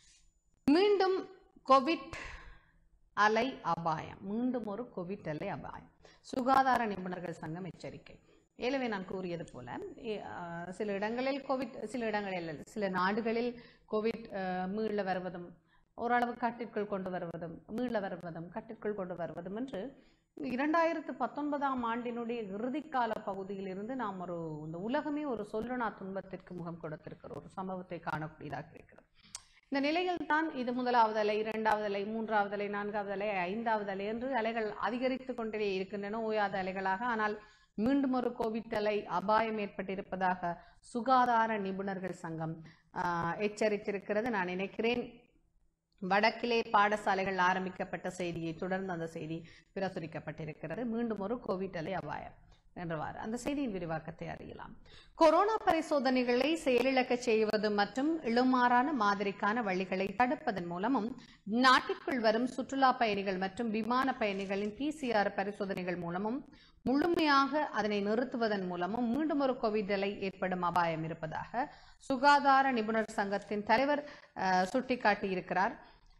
மீண்டும் கோவிட் அலை அபாயம் மீண்டும் ஒரு கோவிட் அலை அபாயம் சுகாதார நிபுணர்கள் சங்கம் எச்சரிக்கை ஏலவே நான் கூறியது போல எ- ஆஹ் சில இடங்களில் கோவிட் சில இடங்களில் அல்ல, சில நாடுகளில் கோவிட் ஆஹ் மீள வருவதும் ஓரளவு கட்டிற்குள் கொண்டு வருவதும் மீள வருவதும் கட்டிற்குள் கொண்டு வருவதும் என்று இரண்டாயிரத்து பத்தொன்பதாம் ஆண்டினுடைய இறுதிக்கால பகுதியில் இருந்து நாம் ஒரு இந்த உலகமே ஒரு சொல்லுனா துன்பத்திற்கு முகம் கொடுத்திருக்கிற ஒரு சம்பவத்தை காணக்கூடியதாக இருக்கிறது இந்த நிலையில் தான் இது முதலாவது அலை இரண்டாவது அலை மூன்றாவது அலை நான்காவது அலை ஐந்தாவது அலை என்று அலைகள் அதிகரித்து கொண்டே இருக்கின்றன ஓயாத அலைகளாக ஆனால் மீண்டும் ஒரு கோவிட் அலை அபாயம் ஏற்பட்டிருப்பதாக சுகாதார நிபுணர்கள் சங்கம் ஆஹ், எச்சரித்திருக்கிறது நான் நினைக்கிறேன் வடக்கிலே பாடசாலைகள் ஆரம்பிக்கப்பட்ட செய்தியை தொடர்ந்து அந்த செய்தி பிரசுரிக்கப்பட்டிருக்கிறது மீண்டும் ஒரு கோவிட் அலை அபாயம் என்றவாறு அந்த செய்தியின் விரிவாக்கத்தை அறியலாம் கொரோனா பரிசோதனைகளை செயலிழக்கச் செய்வது மற்றும் இழுமாறான மாதிரிக்கான வழிகளை தடுப்பதன் மூலமும் நாட்டிற்குள் வரும் சுற்றுலா பயணிகள் மற்றும் விமான பயணிகளின் பிசிஆர் பரிசோதனைகள் மூலமும் முழுமையாக அதனை நிறுத்துவதன் மூலமும் மீண்டும் ஒரு கோவிட் அலை ஏற்படும் அபாயம் இருப்பதாக சுகாதார நிபுணர் சங்கத்தின் தலைவர் அஹ், சுட்டிக்காட்டியிருக்கிறார்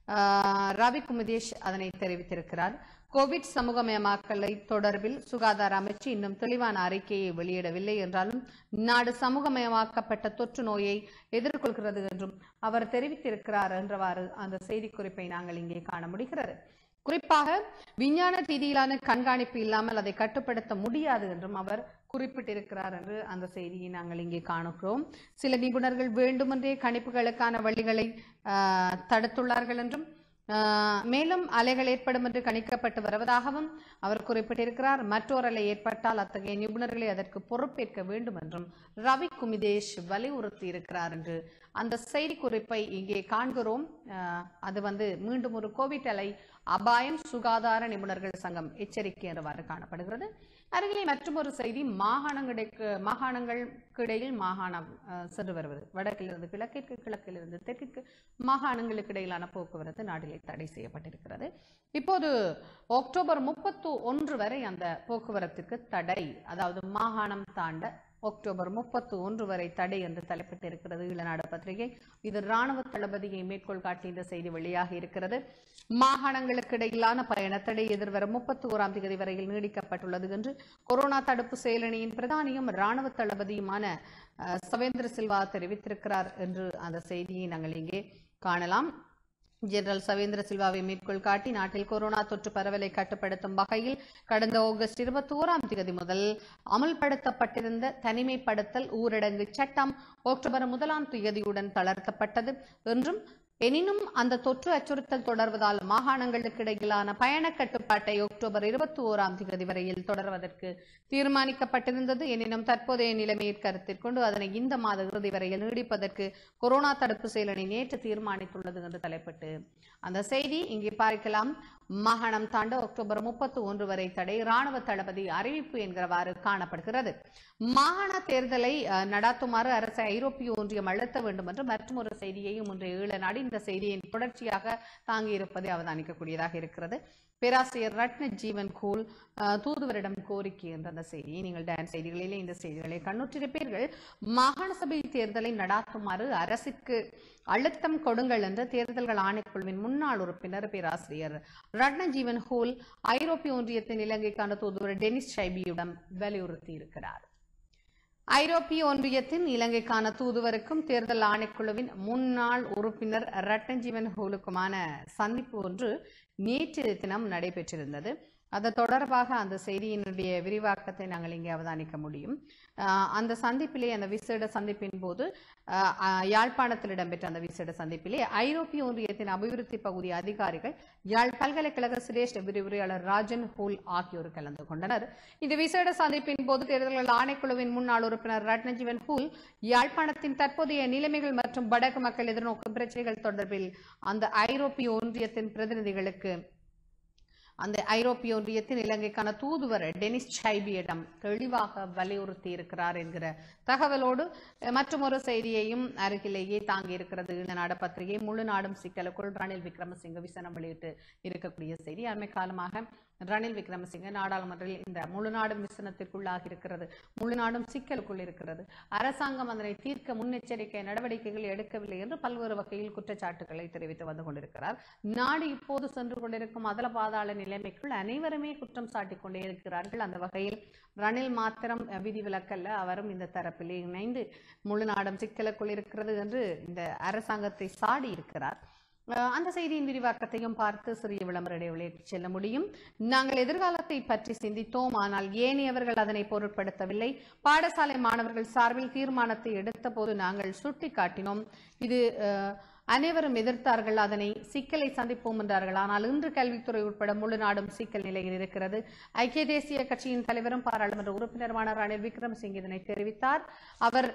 ஆஹ் ரவி குமுதேஷ் அதனை தெரிவித்திருக்கிறார் கோவிட் சமூகமயமாக்கலை தொடர்பில் சுகாதார அமைச்சு இன்னும் தெளிவான அறிக்கையை வெளியிடவில்லை என்றாலும் நாடு சமூகமயமாக்கப்பட்ட தொற்று நோயை எதிர்கொள்கிறது என்றும் அவர் தெரிவித்திருக்கிறார் என்றவாறு அந்த செய்திக்குறிப்பை நாங்கள் இங்கே காண முடிகிறது குறிப்பாக விஞ்ஞான ரீதியிலான கண்காணிப்பு இல்லாமல் அதை கட்டுப்படுத்த முடியாது என்றும் அவர் குறிப்பிட்டிருக்கிறார் என்று அந்த செய்தியை நாங்கள் இங்கே காணுகிறோம் சில நிபுணர்கள் வேண்டுமென்றே கணிப்புகளுக்கான வழிகளை ஆஹ், தடுத்துள்ளார்கள் என்றும் ஆஹ், மேலும் அலைகள் ஏற்படும் என்று கணிக்கப்பட்டு வருவதாகவும் அவர் குறிப்பிட்டிருக்கிறார் மற்றொரு அலை ஏற்பட்டால் அத்தகைய நிபுணர்களை அதற்கு பொறுப்பேற்க வேண்டும் என்றும் ரவி குமிதேஷ் வலியுறுத்தி இருக்கிறார் என்று அந்த செய்தி குறிப்பை இங்கே காண்கிறோம் ஆஹ், அது வந்து மீண்டும் ஒரு கோவிட் அலை அபாயம் சுகாதார நிபுணர்கள் சங்கம் எச்சரிக்கை என்றவாறு காணப்படுகிறது அருகிலே மற்றொரு செய்தி மாகாணங்களுக்கு மாகாணங்களுக்கு இடையில் மாகாணம் அஹ், சென்று வருவது வடக்கிலிருந்து கிழக்கிற்கு கிழக்கிலிருந்து தெற்கிற்கு மாகாணங்களுக்கு இடையிலான போக்குவரத்து நாட்டிலே தடை செய்யப்பட்டிருக்கிறது இப்போது அக்டோபர் முப்பத்து ஒன்று வரை அந்த போக்குவரத்திற்கு தடை அதாவது மாகாணம் தாண்ட அக்டோபர் முப்பத்து ஒன்று வரை தடை என்று தலைப்பிட்டிருக்கிறது ஈழநாடு பத்திரிகை இது ராணுவ தளபதியை மேற்கோள் காட்டி இந்த செய்தி வெளியாக இருக்கிறது மாகாணங்களுக்கு இடையிலான பயண தடை எதிர்வரும் முப்பத்தி ஓராம் தேதி வரையில் நீடிக்கப்பட்டுள்ளது என்று கொரோனா தடுப்பு செயலணியின் பிரதானியும் ராணுவ தளபதியுமான அஹ், சவேந்திர சில்வா தெரிவித்திருக்கிறார் என்று அந்த செய்தியை நாங்கள் இங்கே காணலாம் ஜெனரல் சவேந்திர சில்வாவை மேற்கோள் காட்டி நாட்டில் கொரோனா தொற்று பரவலை கட்டுப்படுத்தும் வகையில் கடந்த ஆகஸ்ட் இருபத்தி ஓராம் தேதி முதல் அமல்படுத்தப்பட்டிருந்த தனிமைப்படுத்தல் ஊரடங்கு சட்டம் அக்டோபர் முதலாம் தேதியுடன் தளர்த்தப்பட்டது என்றும் எனினும் அந்த தொற்று அச்சுறுத்தல் தொடர்வதால் மாகாணங்களுக்கு இடையிலான பயண கட்டுப்பாட்டை அக்டோபர் இருபத்தி ஓராம் தேதி வரையில் தொடர்வதற்கு தீர்மானிக்கப்பட்டிருந்தது எனினும் தற்போதைய நிலைமையை கருத்தில் கொண்டு அதனை இந்த மாத இறுதி வரையில் நீடிப்பதற்கு கொரோனா தடுப்பு செயலணி நேற்று தீர்மானித்துள்ளது என்று தலைப்பிட்டு அந்த செய்தி இங்கே பார்க்கலாம் மாகாணம் தாண்ட அக்டோபர் முப்பத்தி ஒன்று வரை தடை ராணுவ தளபதி அறிவிப்பு என்கிறவாறு காணப்படுகிறது மாகாண தேர்தலை அஹ், நடாத்துமாறு அரசை ஐரோப்பிய ஒன்றியம் அழுத்த வேண்டும் என்று மற்றொரு செய்தியையும் இன்றைய ஈழ நாடு இந்த செய்தியின் தொடர்ச்சியாக தாங்கியிருப்பதை அவதானிக்கக்கூடியதாக இருக்கிறது பேராசிரியர் ரத்ன ஜீவன் கூல் அஹ், தூதுவரிடம் கோரிக்கை என்ற அந்த செய்தியை நீங்கள் டான் செய்திகளிலே இந்த செய்திகளை கண்ணுற்றிருப்பீர்கள் மாகாண சபை தேர்தலை நடாத்துமாறு அரசிற்கு அழுத்தம் கொடுங்கள் என்று தேர்தல்கள் ஆணைக்குழுவின் முன்னாள் உறுப்பினர் பேராசிரியர் ரத்னஜீவன் ஹூல் ஐரோப்பிய ஒன்றியத்தின் இலங்கைக்கான தூதுவர் டெனிஸ் ஷைபியிடம் வலியுறுத்தி இருக்கிறார் ஐரோப்பிய ஒன்றியத்தின் இலங்கைக்கான தூதுவருக்கும் தேர்தல் ஆணைக்குழுவின் முன்னாள் உறுப்பினர் ரட்டன்ஜீவன் ஹூலுக்குமான சந்திப்பு ஒன்று நேற்று தினம் நடைபெற்றிருந்தது அது தொடர்பாக அந்த செய்தியினுடைய விரிவாக்கத்தை நாங்கள் இங்கே அவதானிக்க முடியும் ஆஹ் அந்த சந்திப்பிலே அந்த விசேட சந்திப்பின் போது ஆஹ் ஆஹ் யாழ்ப்பாணத்தில் இடம்பெற்ற அந்த விசேட சந்திப்பிலே ஐரோப்பிய ஒன்றியத்தின் அபிவிருத்தி பகுதி அதிகாரிகள் யாழ் பல்கலைக்கழக சிரேஷ்ட விரிவுரையாளர் ராஜன் ஹூல் ஆகியோர் கலந்து கொண்டனர் இந்த விசேட சந்திப்பின் போது தேர்தல்கள் ஆணைக்குழுவின் முன்னாள் உறுப்பினர் ரத்னஜீவன் ஹூல் யாழ்ப்பாணத்தின் தற்போதைய நிலைமைகள் மற்றும் வடக்கு மக்கள் எதிர்நோக்கும் பிரச்சனைகள் தொடர்பில் அந்த ஐரோப்பிய ஒன்றியத்தின் பிரதிநிதிகளுக்கு அந்த ஐரோப்பிய ஒன்றியத்தின் இலங்கைக்கான தூதுவர் டெனிஸ் சைபியிடம் தெளிவாக வலியுறுத்தி இருக்கிறார் என்கிற தகவலோடு மற்றும் ஒரு செய்தியையும் அருகிலேயே தாங்கி இருக்கிறது இந்த நாடு பத்திரிகை முழு நாடும் சிக்கலுக்குள் ரணில் விக்ரமசிங்க விசனம் வெளியிட்டு இருக்கக்கூடிய செய்தி அண்மை காலமாக ரணில் விக்ரமசிங்க நாடாளுமன்றத்தில் இந்த முழு நாடும் விசனத்திற்குள்ளாகி இருக்கிறது முழு நாடும் சிக்கலுக்குள் இருக்கிறது அரசாங்கம் அதனை தீர்க்க முன்னெச்சரிக்கை நடவடிக்கைகள் எடுக்கவில்லை என்று பல்வேறு வகையில் குற்றச்சாட்டுகளை தெரிவித்து வந்து கொண்டிருக்கிறார் நாடு இப்போது சென்று கொண்டிருக்கும் அதல பாதாள நிலைமைக்குள் அனைவருமே குற்றம் சாட்டிக் கொண்டே இருக்கிறார்கள் அந்த வகையில் ரணில் மாத்திரம் விதிவிலக்கல்ல அவரும் இந்த தரப்பிலே இணைந்து முழு நாடும் சிக்கலுக்குள் இருக்கிறது என்று இந்த அரசாங்கத்தை சாடி இருக்கிறார் அஹ் அந்த செய்தியின் விரிவாக்கத்தையும் பார்த்து சிறிய விளம்பர இடைவெளிக்கு செல்ல முடியும் நாங்கள் எதிர்காலத்தை பற்றி சிந்தித்தோம் ஆனால் ஏனையவர்கள் அதனை பொருட்படுத்தவில்லை பாடசாலை மாணவர்கள் சார்பில் தீர்மானத்தை எடுத்த போது நாங்கள் சுட்டிக்காட்டினோம் இது அஹ், அனைவரும் எதிர்த்தார்கள் அதனை சிக்கலை சந்திப்போம் என்றார்கள் ஆனால் இன்று கல்வித்துறை உட்பட முழு நாடும் சிக்கல் நிலையில் இருக்கிறது ஐக்கிய தேசிய கட்சியின் தலைவரும் பாராளுமன்ற உறுப்பினருமான ரணில் விக்ரமசிங்கே இதனை தெரிவித்தார் அவர்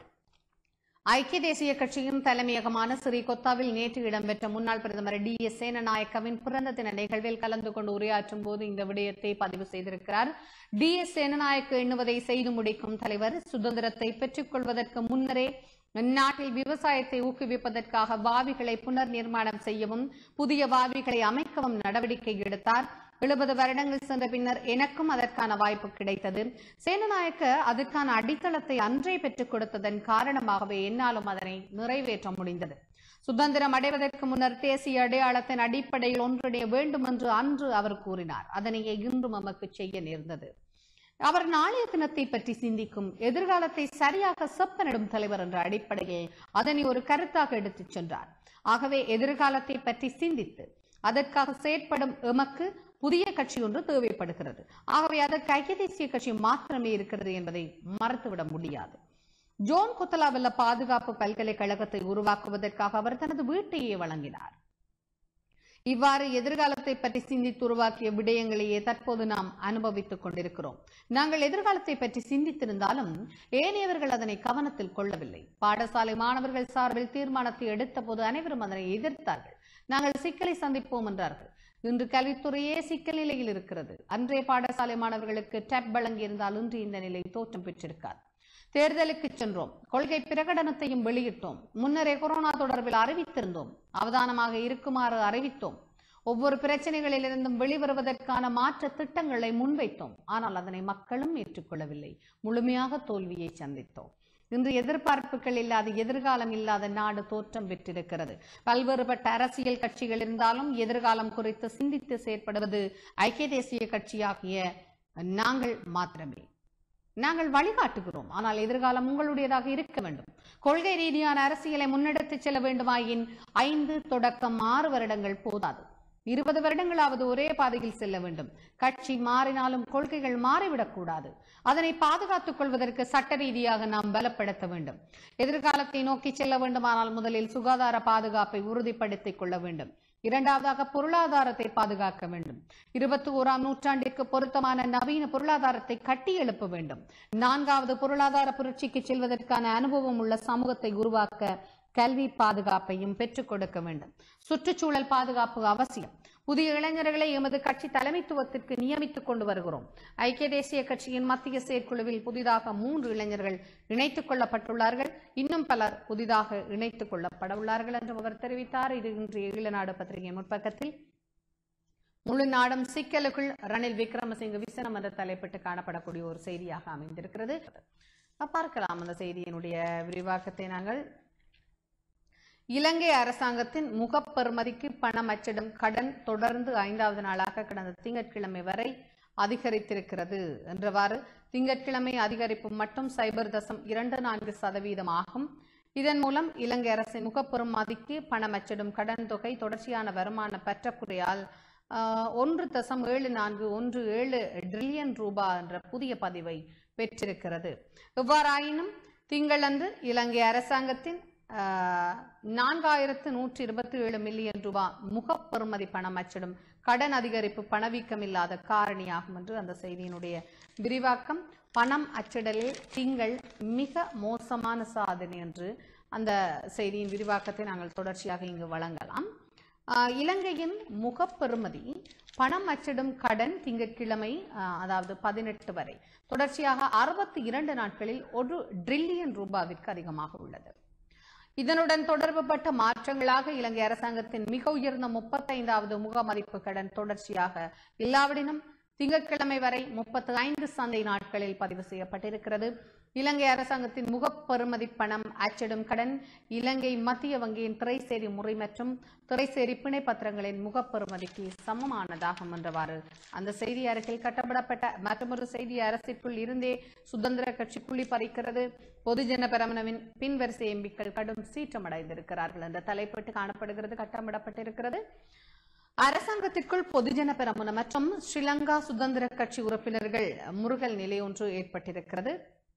ஐக்கிய தேசிய கட்சியின் தலைமையகமான ஸ்ரீகொத்தாவில் நேற்று இடம்பெற்ற முன்னாள் பிரதமர் டி எஸ் சேனநாயக்கவின் பிறந்த தின நிகழ்வில் கலந்து கொண்டு உரையாற்றும் போது இந்த விடயத்தை பதிவு செய்திருக்கிறார் டி எஸ் சேனநாயக்க எண்ணுவதை செய்து முடிக்கும் தலைவர் சுதந்திரத்தை பெற்றுக் கொள்வதற்கு முன்னரே நாட்டில் விவசாயத்தை ஊக்குவிப்பதற்காக வாவிகளை புனர் நிர்மாணம் செய்யவும் புதிய வாவிகளை அமைக்கவும் நடவடிக்கை எடுத்தார் எழுபது வருடங்கள் சென்ற பின்னர் எனக்கும் அதற்கான வாய்ப்பு கிடைத்தது சேனநாயக்க அதற்கான அடித்தளத்தை அன்றே பெற்றுக் கொடுத்ததன் காரணமாகவே என்னாலும் அதனை நிறைவேற்ற முடிந்தது சுதந்திரம் அடைவதற்கு முன்னர் தேசிய அடையாளத்தின் அடிப்படையில் ஒன்றிணைய வேண்டும் என்று அன்று அவர் கூறினார் அதனையே இன்றும் நமக்கு செய்ய நேர்ந்தது அவர் நாளைய தினத்தை பற்றி சிந்திக்கும் எதிர்காலத்தை சரியாக செப்பனிடும் தலைவர் என்ற அடிப்படையில் அதனை ஒரு கருத்தாக எடுத்துச் சென்றார் ஆகவே எதிர்காலத்தை பற்றி சிந்தித்து அதற்காக செயற்படும் எமக்கு புதிய கட்சி ஒன்று தேவைப்படுகிறது ஆகவே அதற்கு ஐக்கிய தேசிய கட்சி மாத்திரமே இருக்கிறது என்பதை மறந்துவிட முடியாது ஜோன் குத்தலாவல்ல பாதுகாப்பு பல்கலைக்கழகத்தை உருவாக்குவதற்காக அவர் தனது வீட்டையே வழங்கினார் இவ்வாறு எதிர்காலத்தை பற்றி சிந்தித்து உருவாக்கிய விடயங்களையே தற்போது நாம் அனுபவித்துக் கொண்டிருக்கிறோம் நாங்கள் எதிர்காலத்தை பற்றி சிந்தித்திருந்தாலும் ஏனையவர்கள் அதனை கவனத்தில் கொள்ளவில்லை பாடசாலை மாணவர்கள் சார்பில் தீர்மானத்தை எடுத்த போது அனைவரும் அதனை எதிர்த்தார்கள் நாங்கள் சிக்கலை சந்திப்போம் என்றார்கள் இன்று கல்வித்துறையே சிக்கல் நிலையில் இருக்கிறது அன்றைய பாடசாலை மாணவர்களுக்கு டேப் வழங்கியிருந்தால் இன்று இந்த நிலை தோற்றம் பெற்றிருக்காது தேர்தலுக்கு சென்றோம் கொள்கை பிரகடனத்தையும் வெளியிட்டோம் முன்னரே கொரோனா தொடர்பில் அறிவித்திருந்தோம் அவதானமாக இருக்குமாறு அறிவித்தோம் ஒவ்வொரு பிரச்சனைகளிலிருந்தும் வெளிவருவதற்கான மாற்ற திட்டங்களை முன்வைத்தோம் ஆனால் அதனை மக்களும் ஏற்றுக்கொள்ளவில்லை முழுமையாக தோல்வியை சந்தித்தோம் இன்று எதிர்பார்ப்புகள் இல்லாத எதிர்காலம் இல்லாத நாடு தோற்றம் பெற்றிருக்கிறது பல்வேறுபட்ட அரசியல் கட்சிகள் இருந்தாலும் எதிர்காலம் குறித்து சிந்தித்து செயற்படுவது ஐக்கிய தேசிய கட்சியாகிய நாங்கள் மாத்திரமே நாங்கள் வழிகாட்டுகிறோம் ஆனால் எதிர்காலம் உங்களுடையதாக இருக்க வேண்டும் கொள்கை ரீதியான அரசியலை முன்னெடுத்துச் செல்ல வேண்டுமாயின் ஐந்து தொடக்கம் ஆறு வருடங்கள் போதாது இருபது வருடங்களாவது ஒரே பாதையில் செல்ல வேண்டும் கட்சி மாறினாலும் கொள்கைகள் மாறிவிடக்கூடாது அதனை பாதுகாத்துக் கொள்வதற்கு சட்ட ரீதியாக நாம் பலப்படுத்த வேண்டும் எதிர்காலத்தை நோக்கி செல்ல வேண்டுமானால் முதலில் சுகாதார பாதுகாப்பை உறுதிப்படுத்திக் கொள்ள வேண்டும் இரண்டாவதாக பொருளாதாரத்தை பாதுகாக்க வேண்டும் இருபத்தி ஓராம் நூற்றாண்டிற்கு பொருத்தமான நவீன பொருளாதாரத்தை கட்டி எழுப்ப வேண்டும் நான்காவது பொருளாதார புரட்சிக்கு செல்வதற்கான அனுபவம் உள்ள சமூகத்தை உருவாக்க கல்வி பாதுகாப்பையும் பெற்றுக் கொடுக்க வேண்டும் சுற்றுச்சூழல் பாதுகாப்பு அவசியம் புதிய இளைஞர்களை எமது கட்சி தலைமைத்துவத்திற்கு நியமித்துக் கொண்டு வருகிறோம் ஐக்கிய தேசிய கட்சியின் மத்திய செயற்குழுவில் புதிதாக மூன்று இளைஞர்கள் இணைத்துக் கொள்ளப்பட்டுள்ளார்கள் இன்னும் பலர் புதிதாக இணைத்துக் கொள்ளப்பட உள்ளார்கள் என்று அவர் தெரிவித்தார் இது இன்றைய ஈழநாடு பத்திரிகையின் முற்பக்கத்தில் முழு நாடும் சிக்கலுக்குள் ரணில் விக்ரமசிங்க விசனம் என்ற தலைப்பிட்டு காணப்படக்கூடிய ஒரு செய்தியாக அமைந்திருக்கிறது பார்க்கலாம் அந்த செய்தியினுடைய விரிவாக்கத்தை நாங்கள் இலங்கை அரசாங்கத்தின் முகப்பெறுமதிக்கு பணம் அச்சிடும் கடன் தொடர்ந்து ஐந்தாவது நாளாக கடந்த திங்கட்கிழமை வரை அதிகரித்திருக்கிறது என்றவாறு திங்கட்கிழமை அதிகரிப்பு மட்டும் சைபர் தசம் இரண்டு நான்கு சதவீதம் ஆகும் இதன் மூலம் இலங்கை அரசின் முகப்பெறுமதிக்கு பணம் அச்சிடும் கடன் தொகை தொடர்ச்சியான வருமான பற்றாக்குறையால் ஆஹ், ஒன்று தசம் ஏழு நான்கு ஒன்று ஏழு ட்ரில்லியன் ரூபாய் என்ற புதிய பதிவை பெற்றிருக்கிறது எவ்வாறாயினும் திங்களன்று இலங்கை அரசாங்கத்தின் ஆஹ், நான்காயிரத்து நூற்றி இருபத்தி ஏழு மில்லியன் ரூபாய் முகப்பெறுமதி பணம் அச்சிடும் கடன் அதிகரிப்பு பணவீக்கம் இல்லாத காரணியாகும் என்று அந்த செய்தியினுடைய விரிவாக்கம் பணம் அச்சிடலில் திங்கள் மிக மோசமான சாதனை என்று அந்த செய்தியின் விரிவாக்கத்தை நாங்கள் தொடர்ச்சியாக இங்கு வழங்கலாம் ஆஹ், இலங்கையின் முகப்பெறுமதி பணம் அச்சிடும் கடன் திங்கட்கிழமை ஆஹ், அதாவது பதினெட்டு வரை தொடர்ச்சியாக அறுபத்தி இரண்டு நாட்களில் ஒரு ட்ரில்லியன் ரூபாவிற்கு அதிகமாக உள்ளது இதனுடன் தொடர்புபட்ட மாற்றங்களாக இலங்கை அரசாங்கத்தின் மிக உயர்ந்த முப்பத்தைந்தாவது முக மதிப்பு கடன் தொடர்ச்சியாக இல்லாவிடினும் திங்கட்கிழமை வரை முப்பத்தி ஐந்து சந்தை நாட்களில் பதிவு செய்யப்பட்டிருக்கிறது இலங்கை அரசாங்கத்தின் முகப்பெறுமதி பணம் அச்சிடும் கடன் இலங்கை மத்திய வங்கியின் திரைசேரி முறை மற்றும் திரைசேரி பிணை பத்திரங்களின் முகப்பெறுமதிக்கு சமமானதாகும் என்றவாறு அந்த செய்தி அறிக்கையில் கட்டப்படப்பட்ட மற்றொரு செய்தி அரசிற்குள் இருந்தே சுதந்திர கட்சி புள்ளி பறிக்கிறது பொதுஜன பெரமனவின் பின்வரிசை எம்பிக்கள் கடும் சீற்றமடைந்திருக்கிறார்கள் என்ற தலைப்பிட்டு காணப்படுகிறது கட்டமிடப்பட்டிருக்கிறது அரசாங்கத்திற்குள் பொதுஜன பெரமுன மற்றும் ஸ்ரீலங்கா சுதந்திர கட்சி உறுப்பினர்கள் முருகல் நிலை ஒன்று ஏற்பட்டிருக்கிறது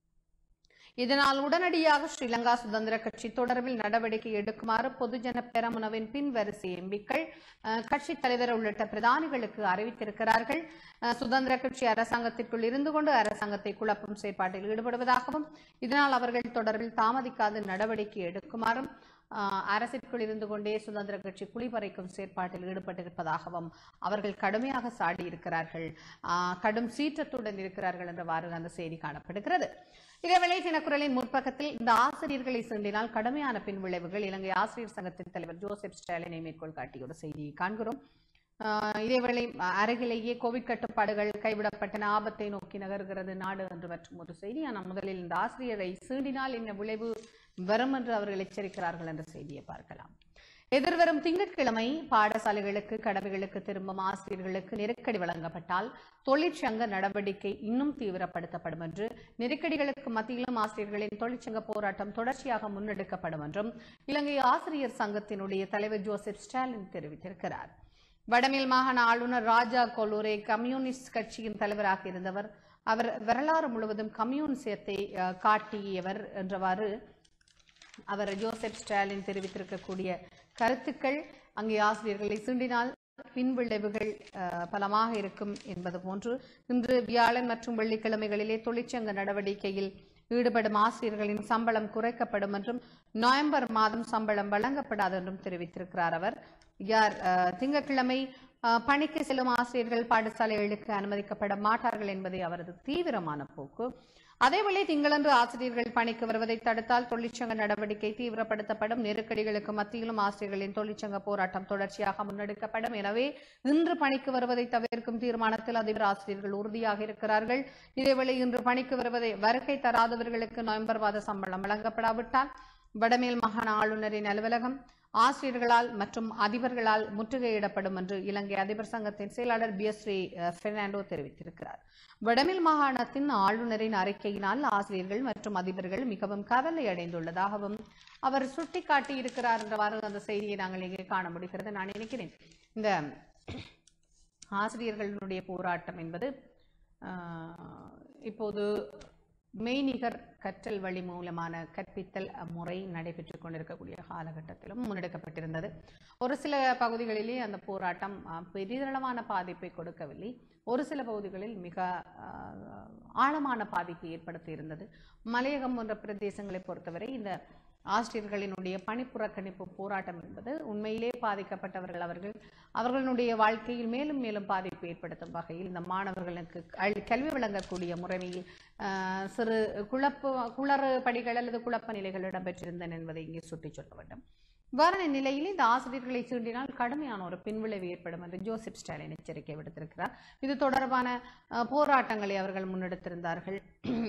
இதனால் உடனடியாக ஸ்ரீலங்கா சுதந்திர கட்சி தொடர்பில் நடவடிக்கை எடுக்குமாறு பொதுஜன பெரமுனவின் பின்வரிசை எம்பிக்கள் அஹ், கட்சித் தலைவர் உள்ளிட்ட பிரதானிகளுக்கு அறிவித்திருக்கிறார்கள் அஹ், சுதந்திர கட்சி அரசாங்கத்திற்குள் இருந்து கொண்டு அரசாங்கத்தை குழப்பும் செயற்பாட்டில் ஈடுபடுவதாகவும் இதனால் அவர்கள் தொடர்பில் தாமதிக்காது நடவடிக்கை எடுக்குமாறும் ஆஹ் அரசிற்குள் இருந்து கொண்டே சுதந்திர கட்சி குளிபறைக்கும் செயற்பாட்டில் ஈடுபட்டிருப்பதாகவும் அவர்கள் கடுமையாக சாடியிருக்கிறார்கள் ஆஹ் கடும் சீற்றத்துடன் இருக்கிறார்கள் என்றவாறு அந்த செய்தி காணப்படுகிறது இதேவேளை தினக்குரலின் முற்பக்கத்தில் இந்த ஆசிரியர்களை சீண்டினால் கடுமையான பின் விளைவுகள் இலங்கை ஆசிரியர் சங்கத்தின் தலைவர் ஜோசப் ஸ்டாலினை மேற்கோள் காட்டிய ஒரு செய்தியை காண்கிறோம் ஆஹ் இதேவேளை அருகிலேயே கோவிட் கட்டுப்பாடுகள் கைவிடப்பட்டன ஆபத்தை நோக்கி நகர்கிறது நாடு என்று மற்றும் ஒரு செய்தி ஆனால் முதலில் இந்த ஆசிரியரை சீண்டினால் என்ன விளைவு வரும் என்று அவர்கள் எச்சரிக்கிறார்கள் என்ற செய்தியை பார்க்கலாம் எதிர்வரும் திங்கட்கிழமை பாடசாலைகளுக்கு கடமைகளுக்கு திரும்பும் ஆசிரியர்களுக்கு நெருக்கடி வழங்கப்பட்டால் தொழிற்சங்க நடவடிக்கை இன்னும் தீவிரப்படுத்தப்படும் என்று நெருக்கடிகளுக்கு மத்தியிலும் ஆசிரியர்களின் தொழிற்சங்க போராட்டம் தொடர்ச்சியாக முன்னெடுக்கப்படும் என்றும் இலங்கை ஆசிரியர் சங்கத்தினுடைய தலைவர் ஜோசப் ஸ்டாலின் தெரிவித்திருக்கிறார் வடமேல் மாகாண ஆளுநர் ராஜா கொல்லூரே கம்யூனிஸ்ட் கட்சியின் தலைவராக இருந்தவர் அவர் வரலாறு முழுவதும் கம்யூனிசத்தை அஹ், காட்டியவர் என்றவாறு அவர் ஜோசப் ஸ்டாலின் தெரிவித்திருக்கக்கூடிய கருத்துக்கள் அங்கே ஆசிரியர்களை சீண்டினால் பின்விளைவுகள் அஹ், பலமாக இருக்கும் என்பது போன்று இன்று வியாழன் மற்றும் வெள்ளிக்கிழமைகளிலே தொழிற்சங்க நடவடிக்கையில் ஈடுபடும் ஆசிரியர்களின் சம்பளம் குறைக்கப்படும் என்றும் நவம்பர் மாதம் சம்பளம் வழங்கப்படாது என்றும் தெரிவித்திருக்கிறார் அவர் யார் அஹ், திங்கட்கிழமை அஹ், பணிக்கு செல்லும் ஆசிரியர்கள் பாடசாலைகளுக்கு அனுமதிக்கப்பட மாட்டார்கள் என்பதே அவரது தீவிரமான போக்கு அதேவேளை திங்களன்று ஆசிரியர்கள் பணிக்கு வருவதை தடுத்தால் தொழிற்சங்க நடவடிக்கை தீவிரப்படுத்தப்படும் நெருக்கடிகளுக்கு மத்தியிலும் ஆசிரியர்களின் தொழிற்சங்க போராட்டம் தொடர்ச்சியாக முன்னெடுக்கப்படும் எனவே இன்று பணிக்கு வருவதை தவிர்க்கும் தீர்மானத்தில் அதிபர் ஆசிரியர்கள் உறுதியாக இருக்கிறார்கள் இதேவேளை இன்று பணிக்கு வருவதை வருகை தராதவர்களுக்கு நவம்பர் மாத சம்பளம் வழங்கப்படாவிட்டால் வடமேல் மாகாண ஆளுநரின் அலுவலகம் ஆசிரியர்களால் மற்றும் அதிபர்களால் முற்றுகையிடப்படும் என்று இலங்கை அதிபர் சங்கத்தின் செயலாளர் பி எஸ் ஸ்ரீ அஹ், பெர்னாண்டோ தெரிவித்திருக்கிறார் வடமேல் மாகாணத்தின் ஆளுநரின் அறிக்கையினால் ஆசிரியர்கள் மற்றும் அதிபர்கள் மிகவும் கவலை அடைந்துள்ளதாகவும் அவர் சுட்டிக்காட்டியிருக்கிறார் என்றவாறு அந்த செய்தியை நாங்கள் இங்கே காண முடிகிறது நான் நினைக்கிறேன் இந்த ஆசிரியர்களுடைய போராட்டம் என்பது ஆஹ், இப்போது மெய்நிகர் கற்றல் வழி மூலமான கற்பித்தல் முறை நடைபெற்றுக் கொண்டிருக்கக்கூடிய காலகட்டத்திலும் முன்னெடுக்கப்பட்டிருந்தது ஒரு சில பகுதிகளிலே அந்த போராட்டம் ஆஹ், பெரிதளவான பாதிப்பை கொடுக்கவில்லை ஒரு சில பகுதிகளில் மிக ஆஹ், ஆழமான பாதிப்பை ஏற்படுத்தி இருந்தது மலையகம் போன்ற பிரதேசங்களை பொறுத்தவரை இந்த ஆசிரியர்களினுடைய பணிப்புறக்கணிப்பு போராட்டம் என்பது உண்மையிலே பாதிக்கப்பட்டவர்கள் அவர்கள் அவர்களுடைய வாழ்க்கையில் மேலும் மேலும் பாதிப்பு ஏற்படுத்தும் வகையில் இந்த மாணவர்களுக்கு கல்- கல்வி வழங்கக்கூடிய முறைமையில் ஆஹ், சிறு குழப்ப குளறு படிகள் அல்லது குழப்ப நிலைகள் இடம்பெற்றிருந்தன என்பதை இங்கே சுட்டிச் சொல்ல வேண்டும் இவ்வாறான நிலையில் இந்த ஆசிரியர்களை சீண்டினால் கடுமையான ஒரு பின்விளைவு ஏற்படும் என்று ஜோசப் ஸ்டாலின் எச்சரிக்கை விடுத்திருக்கிறார் இது தொடர்பான அஹ், போராட்டங்களை அவர்கள் முன்னெடுத்திருந்தார்கள்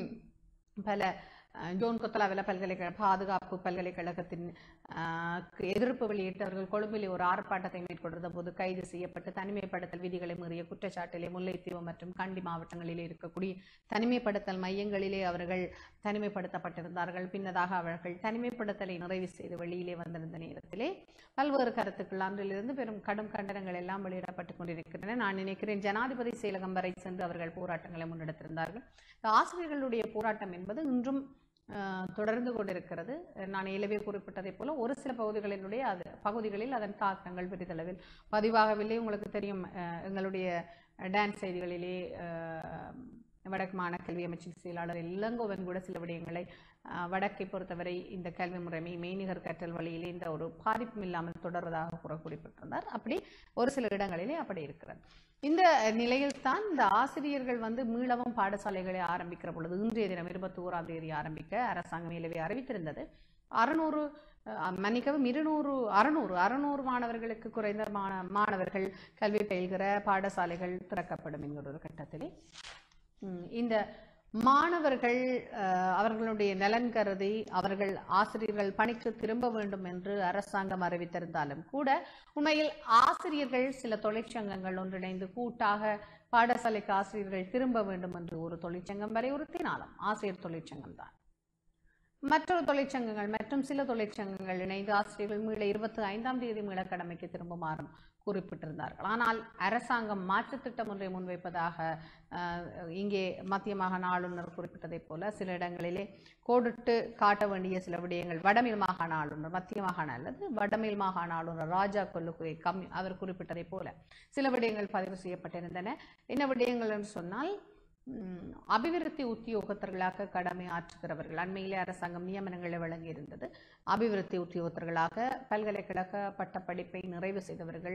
பல அஹ், ஜோன் கொத்தலாவில பல்கலைக்கழக பாதுகாப்பு பல்கலைக்கழகத்தின் அஹ், எதிர்ப்பு வெளியிட்டவர்கள் கொழும்பிலே ஒரு ஆர்ப்பாட்டத்தை மேற்கொண்டிருந்த போது கைது செய்யப்பட்டு தனிமைப்படுத்தல் விதிகளை மீறிய குற்றச்சாட்டிலே முல்லைத்தீவு மற்றும் கண்டி மாவட்டங்களிலே இருக்கக்கூடிய தனிமைப்படுத்தல் மையங்களிலே அவர்கள் தனிமைப்படுத்தப்பட்டிருந்தார்கள் பின்னதாக அவர்கள் தனிமைப்படுத்தலை நிறைவு செய்து வெளியிலே வந்திருந்த நேரத்திலே பல்வேறு கருத்துக்கள் அன்றிலிருந்து பெரும் கடும் கண்டனங்கள் எல்லாம் வெளியிடப்பட்டுக் கொண்டிருக்கின்றன நான் நினைக்கிறேன் ஜனாதிபதி செயலகம் வரை சென்று அவர்கள் போராட்டங்களை முன்னெடுத்திருந்தார்கள் இந்த ஆசிரியர்களுடைய போராட்டம் என்பது இன்றும் அஹ், தொடர்ந்து கொண்டிருக்கிறது நான் ஏலவே குறிப்பிட்டதைப் போல ஒரு சில பகுதிகளினுடைய அது பகுதிகளில் அதன் தாக்கங்கள் பெரிதளவில் பதிவாகவில்லை உங்களுக்கு தெரியும் அஹ், எங்களுடைய டான்ஸ் செய்திகளிலே அஹ், வடக்கு மாநில கல்வி அமைச்சின் செயலாளர் இளங்கோவன் கூட சில விடயங்களை அஹ், வடக்கை பொறுத்தவரை இந்த கல்வி முறைமை மெய்நிகர் கற்றல் வழியிலே இந்த ஒரு பாதிப்பும் இல்லாமல் தொடர்வதாக கூற குறிப்பிட்டிருந்தார் அப்படி ஒரு சில இடங்களிலே அப்படி இருக்கிறது இந்த நிலையில்தான் இந்த ஆசிரியர்கள் வந்து மீளவும் பாடசாலைகளை ஆரம்பிக்கிற பொழுது இன்றைய தினம் இருபத்தி ஓராம் தேதி ஆரம்பிக்க அரசாங்கம் நிலவே அறிவித்திருந்தது அறுநூறு அஹ், மன்னிக்கவும் இருநூறு அறுநூறு அறுநூறு மாணவர்களுக்கு குறைந்த மாண மாணவர்கள் கல்வி பயில்கிற பாடசாலைகள் திறக்கப்படும் என்கிற ஒரு கட்டத்திலே ம், இந்த மாணவர்கள் அஹ், அவர்களுடைய நலன் கருதி அவர்கள் ஆசிரியர்கள் பணிக்கு திரும்ப வேண்டும் என்று அரசாங்கம் அறிவித்திருந்தாலும் கூட உண்மையில் ஆசிரியர்கள் சில தொழிற்சங்கங்கள் ஒன்றிணைந்து கூட்டாக பாடசாலைக்கு ஆசிரியர்கள் திரும்ப வேண்டும் என்று ஒரு தொழிற்சங்கம் வலியுறுத்தினாலும் ஆசிரியர் தொழிற்சங்கம் தான் மற்றொரு தொழிற்சங்கங்கள் மற்றும் சில தொழிற்சங்கங்கள் இணைந்து ஆசிரியர்கள் மீள இருபத்தி ஐந்தாம் தேதி மீள கடமைக்கு திரும்புமாறும் குறிப்பிட்டிருந்தார்கள் ஆனால் அரசாங்கம் மாற்றுத் திட்டம் ஒன்றை முன்வைப்பதாக அஹ், இங்கே மத்திய மாகாண ஆளுநர் குறிப்பிட்டதைப் போல சில இடங்களிலே கோடிட்டு காட்ட வேண்டிய சில விடயங்கள் வடமேல் மாகாண ஆளுநர் மத்திய மாகாண அல்லது வடமேல் மாகாண ஆளுநர் ராஜா கொல்லுக்குறை கம் அவர் குறிப்பிட்டதைப் போல சில விடயங்கள் பதிவு செய்யப்பட்டிருந்தன என்ன விடயங்கள் என்று சொன்னால் ம், அபிவிருத்தி உத்தியோகத்தர்களாக கடமை ஆற்றுகிறவர்கள் அண்மையிலே அரசாங்கம் நியமனங்களை வழங்கியிருந்தது அபிவிருத்தி உத்தியோகத்தர்களாக பல்கலைக்கழக பட்டப்படிப்பை நிறைவு செய்தவர்கள்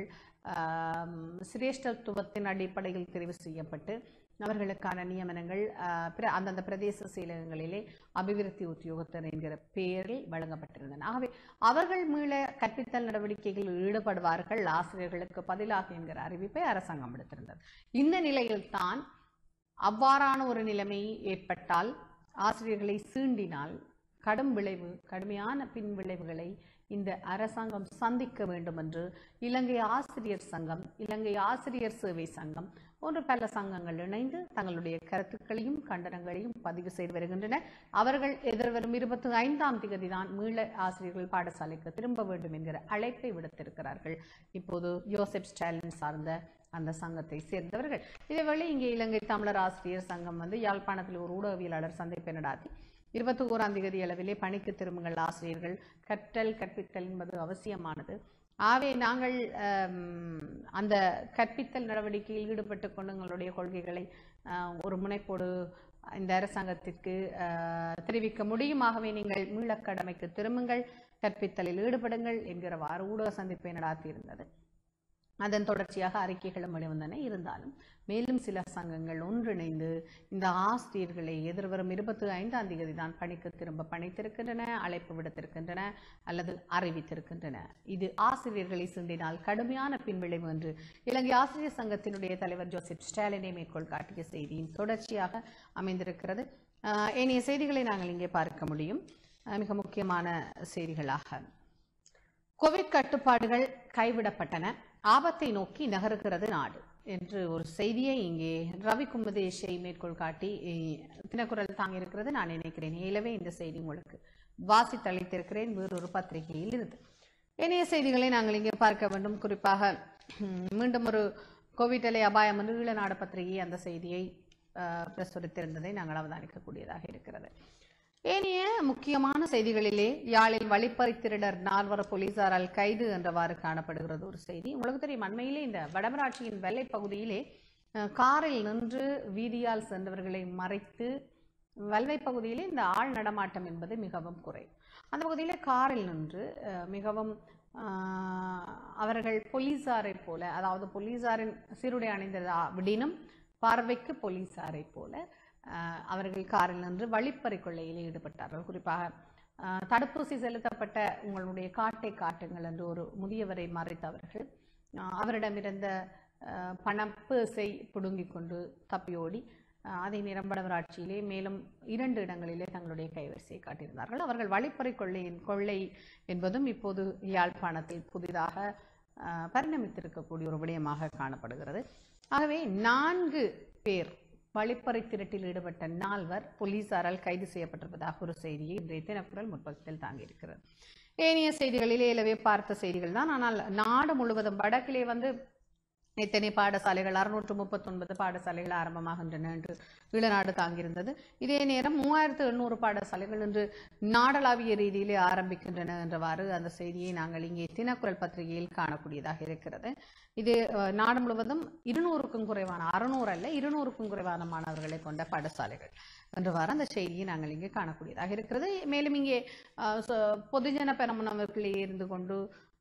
ஆம், சிரேஷ்டத்துவத்தின் அடிப்படையில் தெரிவு செய்யப்பட்டு அவர்களுக்கான நியமனங்கள் ஆ, பிர அந்தந்த பிரதேச செயலகங்களிலே அபிவிருத்தி உத்தியோகத்தர் என்கிற பெயரில் வழங்கப்பட்டிருந்தன ஆகவே அவர்கள் மீள கற்பித்தல் நடவடிக்கைகளில் ஈடுபடுவார்கள் ஆசிரியர்களுக்கு பதிலாக என்கிற அறிவிப்பை அரசாங்கம் எடுத்திருந்தது இந்த நிலையில்தான் அவ்வாறான ஒரு நிலைமை ஏற்பட்டால் ஆசிரியர்களை சீண்டினால் கடும் விளைவு கடுமையான பின் விளைவுகளை இந்த அரசாங்கம் சந்திக்க வேண்டும் என்று இலங்கை ஆசிரியர் சங்கம் இலங்கை ஆசிரியர் சேவை சங்கம் போன்ற பல சங்கங்கள் இணைந்து தங்களுடைய கருத்துக்களையும் கண்டனங்களையும் பதிவு செய்து வருகின்றன அவர்கள் எதிர்வரும் இருபத்தி ஐந்தாம் தேதி தான் மீள ஆசிரியர்கள் பாடசாலைக்கு திரும்ப வேண்டும் என்கிற அழைப்பை விடுத்திருக்கிறார்கள் இப்போது யோசப் ஸ்டாலின் சார்ந்த அந்த சங்கத்தை சேர்ந்தவர்கள் இதேவேளை இங்கே இலங்கை தமிழர் ஆசிரியர் சங்கம் வந்து யாழ்ப்பாணத்தில் ஒரு ஊடகவியலாளர் சந்திப்பை நடாத்தி இருபத்தி ஓராம் தேதி அளவிலே பணிக்கு திரும்புங்கள் ஆசிரியர்கள் கற்றல் கற்பித்தல் என்பது அவசியமானது ஆகவே நாங்கள் ஆம், அந்த கற்பித்தல் நடவடிக்கையில் ஈடுபட்டு கொண்டு எங்களுடைய கொள்கைகளை ஆ, ஒரு முனைப்போடு இந்த அரசாங்கத்திற்கு ஆ, தெரிவிக்க முடியுமாகவே நீங்கள் மீளக்கடமைக்கு திரும்புங்கள் கற்பித்தலில் ஈடுபடுங்கள் என்கிறவாறு ஊடக சந்திப்பை நடாத்தியிருந்தது அதன் தொடர்ச்சியாக அறிக்கைகளும் வெளிவந்தன இருந்தாலும் மேலும் சில சங்கங்கள் ஒன்றிணைந்து இந்த ஆசிரியர்களை எதிர்வரும் இருபத்தி ஐந்தாம் தேதி தான் பணிக்கு திரும்ப பணித்திருக்கின்றன அழைப்பு விடுத்திருக்கின்றன அல்லது அறிவித்திருக்கின்றன இது ஆசிரியர்களை சிந்தினால் கடுமையான பின்விளைவு என்று இலங்கை ஆசிரியர் சங்கத்தினுடைய தலைவர் ஜோசப் ஸ்டாலினை மேற்கோள் காட்டிய செய்தியின் தொடர்ச்சியாக அமைந்திருக்கிறது ஆஹ் ஏனைய செய்திகளை நாங்கள் இங்கே பார்க்க முடியும் ஆஹ் மிக முக்கியமான செய்திகளாக கோவிட் கட்டுப்பாடுகள் கைவிடப்பட்டன ஆபத்தை நோக்கி நகருகிறது நாடு என்று ஒரு செய்தியை இங்கே ரவி கும்பதேஷை மேற்கோள் காட்டி eh, தினக்குரல் தாங்க இருக்கிறது நான் நினைக்கிறேன் ஏலவே இந்த செய்தி உங்களுக்கு வாசித்தளித்திருக்கிறேன் வேறொரு பத்திரிகையில் இருந்து இணைய செய்திகளை நாங்கள் இங்கே பார்க்க வேண்டும் குறிப்பாக ஹம், மீண்டும் ஒரு கோவிட் அலை அபாயம் என்று ஈழநாடு பத்திரிகை அந்த செய்தியை அஹ், பிரசுரித்திருந்ததை நாங்கள் அவதானிக்கக்கூடியதாக இருக்கிறது ஏனைய முக்கியமான செய்திகளிலே யாழில் வழிப்பறி திருடர் நால்வர் போலீசாரால் கைது என்றவாறு காணப்படுகிறது ஒரு செய்தி உங்களுக்கு தெரியும் அண்மையிலே இந்த வடமராட்சியின் வெள்ளை பகுதியிலே அஹ், காரில் நின்று வீதியால் சென்றவர்களை மறைத்து வல்வை பகுதியிலே இந்த ஆள் நடமாட்டம் என்பது மிகவும் குறை அந்த பகுதியிலே காரில் நின்று அஹ், மிகவும் ஆஹ், அவர்கள் போலீசாரை போல அதாவது போலீசாரின் சீருடை அணிந்த விடினும் பார்வைக்கு போலீசாரை போல ஆஹ், அவர்கள் காரில் நின்று வழிப்பறி கொள்ளையில் ஈடுபட்டார்கள் குறிப்பாக ஆஹ், தடுப்பூசி செலுத்தப்பட்ட உங்களுடைய காட்டை காட்டுங்கள் என்று ஒரு முதியவரை மறைத்தவர்கள் ஆஹ், அவரிடமிருந்த ஆஹ், பணப்பேசை பிடுங்கிக் கொண்டு தப்பியோடி ஆஹ், அதை நிரம்படவராட்சியிலே மேலும் இரண்டு இடங்களிலே தங்களுடைய கைவரிசையை காட்டியிருந்தார்கள் அவர்கள் வழிப்பறி கொள்ளையின் கொள்ளை என்பதும் இப்போது யாழ்ப்பாணத்தில் புதிதாக ஆஹ், பரிணமித்திருக்கக்கூடிய ஒரு விடயமாக காணப்படுகிறது ஆகவே நான்கு பேர் வழிப்பறை திருட்டில் ஈடுபட்ட நால்வர் போலீசாரால் கைது செய்யப்பட்டிருப்பதாக ஒரு செய்தியை இன்றைய தினக்குரல் முற்பக்கத்தில் தாங்கியிருக்கிறது ஏனைய செய்திகளிலே இலவே பார்த்த செய்திகள் தான் ஆனால் நாடு முழுவதும் வடக்கிலே வந்து எத்தனை பாடசாலைகள் அறுநூற்று முப்பத்தொன்பது பாடசாலைகள் ஆரம்பமாகின்றன என்று ஈழநாடு தாங்கியிருந்தது இதே நேரம் மூவாயிரத்து எண்ணூறு பாடசாலைகள் இன்று நாடளாவிய ரீதியிலே ஆரம்பிக்கின்றன என்றவாறு அந்த செய்தியை நாங்கள் இங்கே தினக்குரல் பத்திரிகையில் காணக்கூடியதாக இருக்கிறது இது அஹ், நாடு முழுவதும் இருநூறுக்கும் குறைவான அறுநூறு அல்ல இருநூறுக்கும் குறைவான மாணவர்களை கொண்ட பாடசாலைகள் என்றவாறு அந்த செய்தியை நாங்கள் இங்கே காணக்கூடியதாக இருக்கிறது மேலும் இங்கே அஹ், ச- பொதுஜன பெரமுனவர்களே இருந்து கொண்டு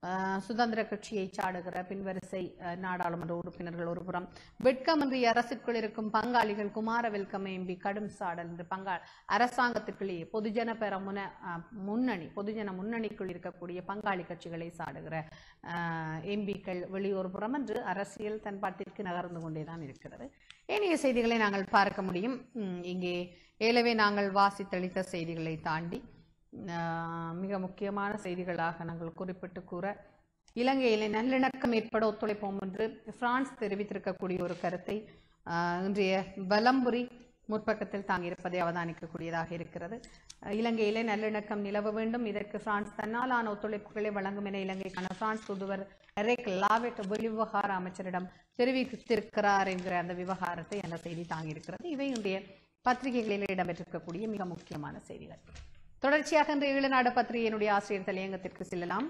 அஹ், சுதந்திர கட்சியை சாடுகிற பின்வரிசை அஹ், நாடாளுமன்ற உறுப்பினர்கள் ஒருபுறம் வெட்கமின்றி அரசிற்குள் இருக்கும் பங்காளிகள் குமார வெல்கம் எம்பி கடும் சாடல் என்று பங்கா அரசாங்கத்திற்குள்ளேயே பொதுஜன பெரமுன அஹ், முன்னணி பொதுஜன முன்னணிக்குள் இருக்கக்கூடிய பங்காளி கட்சிகளை சாடுகிற எம்பிக்கள் வெளியொரு புறம் என்று அரசியல் தன்பாட்டிற்கு நகர்ந்து கொண்டேதான் இருக்கிறது ஏனைய செய்திகளை நாங்கள் பார்க்க முடியும் உம், இங்கே ஏலவே நாங்கள் வாசித்தளித்த செய்திகளை தாண்டி ஆஹ், மிக முக்கியமான செய்திகளாக நாங்கள் குறிப்பிட்டு கூற இலங்கையிலே நல்லிணக்கம் ஏற்பட ஒத்துழைப்போம் என்று பிரான்ஸ் தெரிவித்திருக்கக்கூடிய ஒரு கருத்தை ஆஹ், இன்றைய வலம்புரி முற்பக்கத்தில் தாங்கியிருப்பதை அவதானிக்கக்கூடியதாக இருக்கிறது அஹ், இலங்கையிலே நல்லிணக்கம் நிலவ வேண்டும் இதற்கு பிரான்ஸ் தன்னாலான ஒத்துழைப்புகளை வழங்கும் என இலங்கைக்கான பிரான்ஸ் தூதுவர் எரேக் லாவெட் வெளிவிவகார அமைச்சரிடம் தெரிவித்திருக்கிறார் என்கிற அந்த விவகாரத்தை அந்த செய்தி தாங்கியிருக்கிறது இவை இன்றைய பத்திரிகைகளில் இடம்பெற்றிருக்கக்கூடிய மிக முக்கியமான செய்திகள் தொடர்ச்சியாக இன்று ஈழநாடு பத்திரிகையினுடைய ஆசிரியர் தலையங்கத்திற்கு செல்லலாம்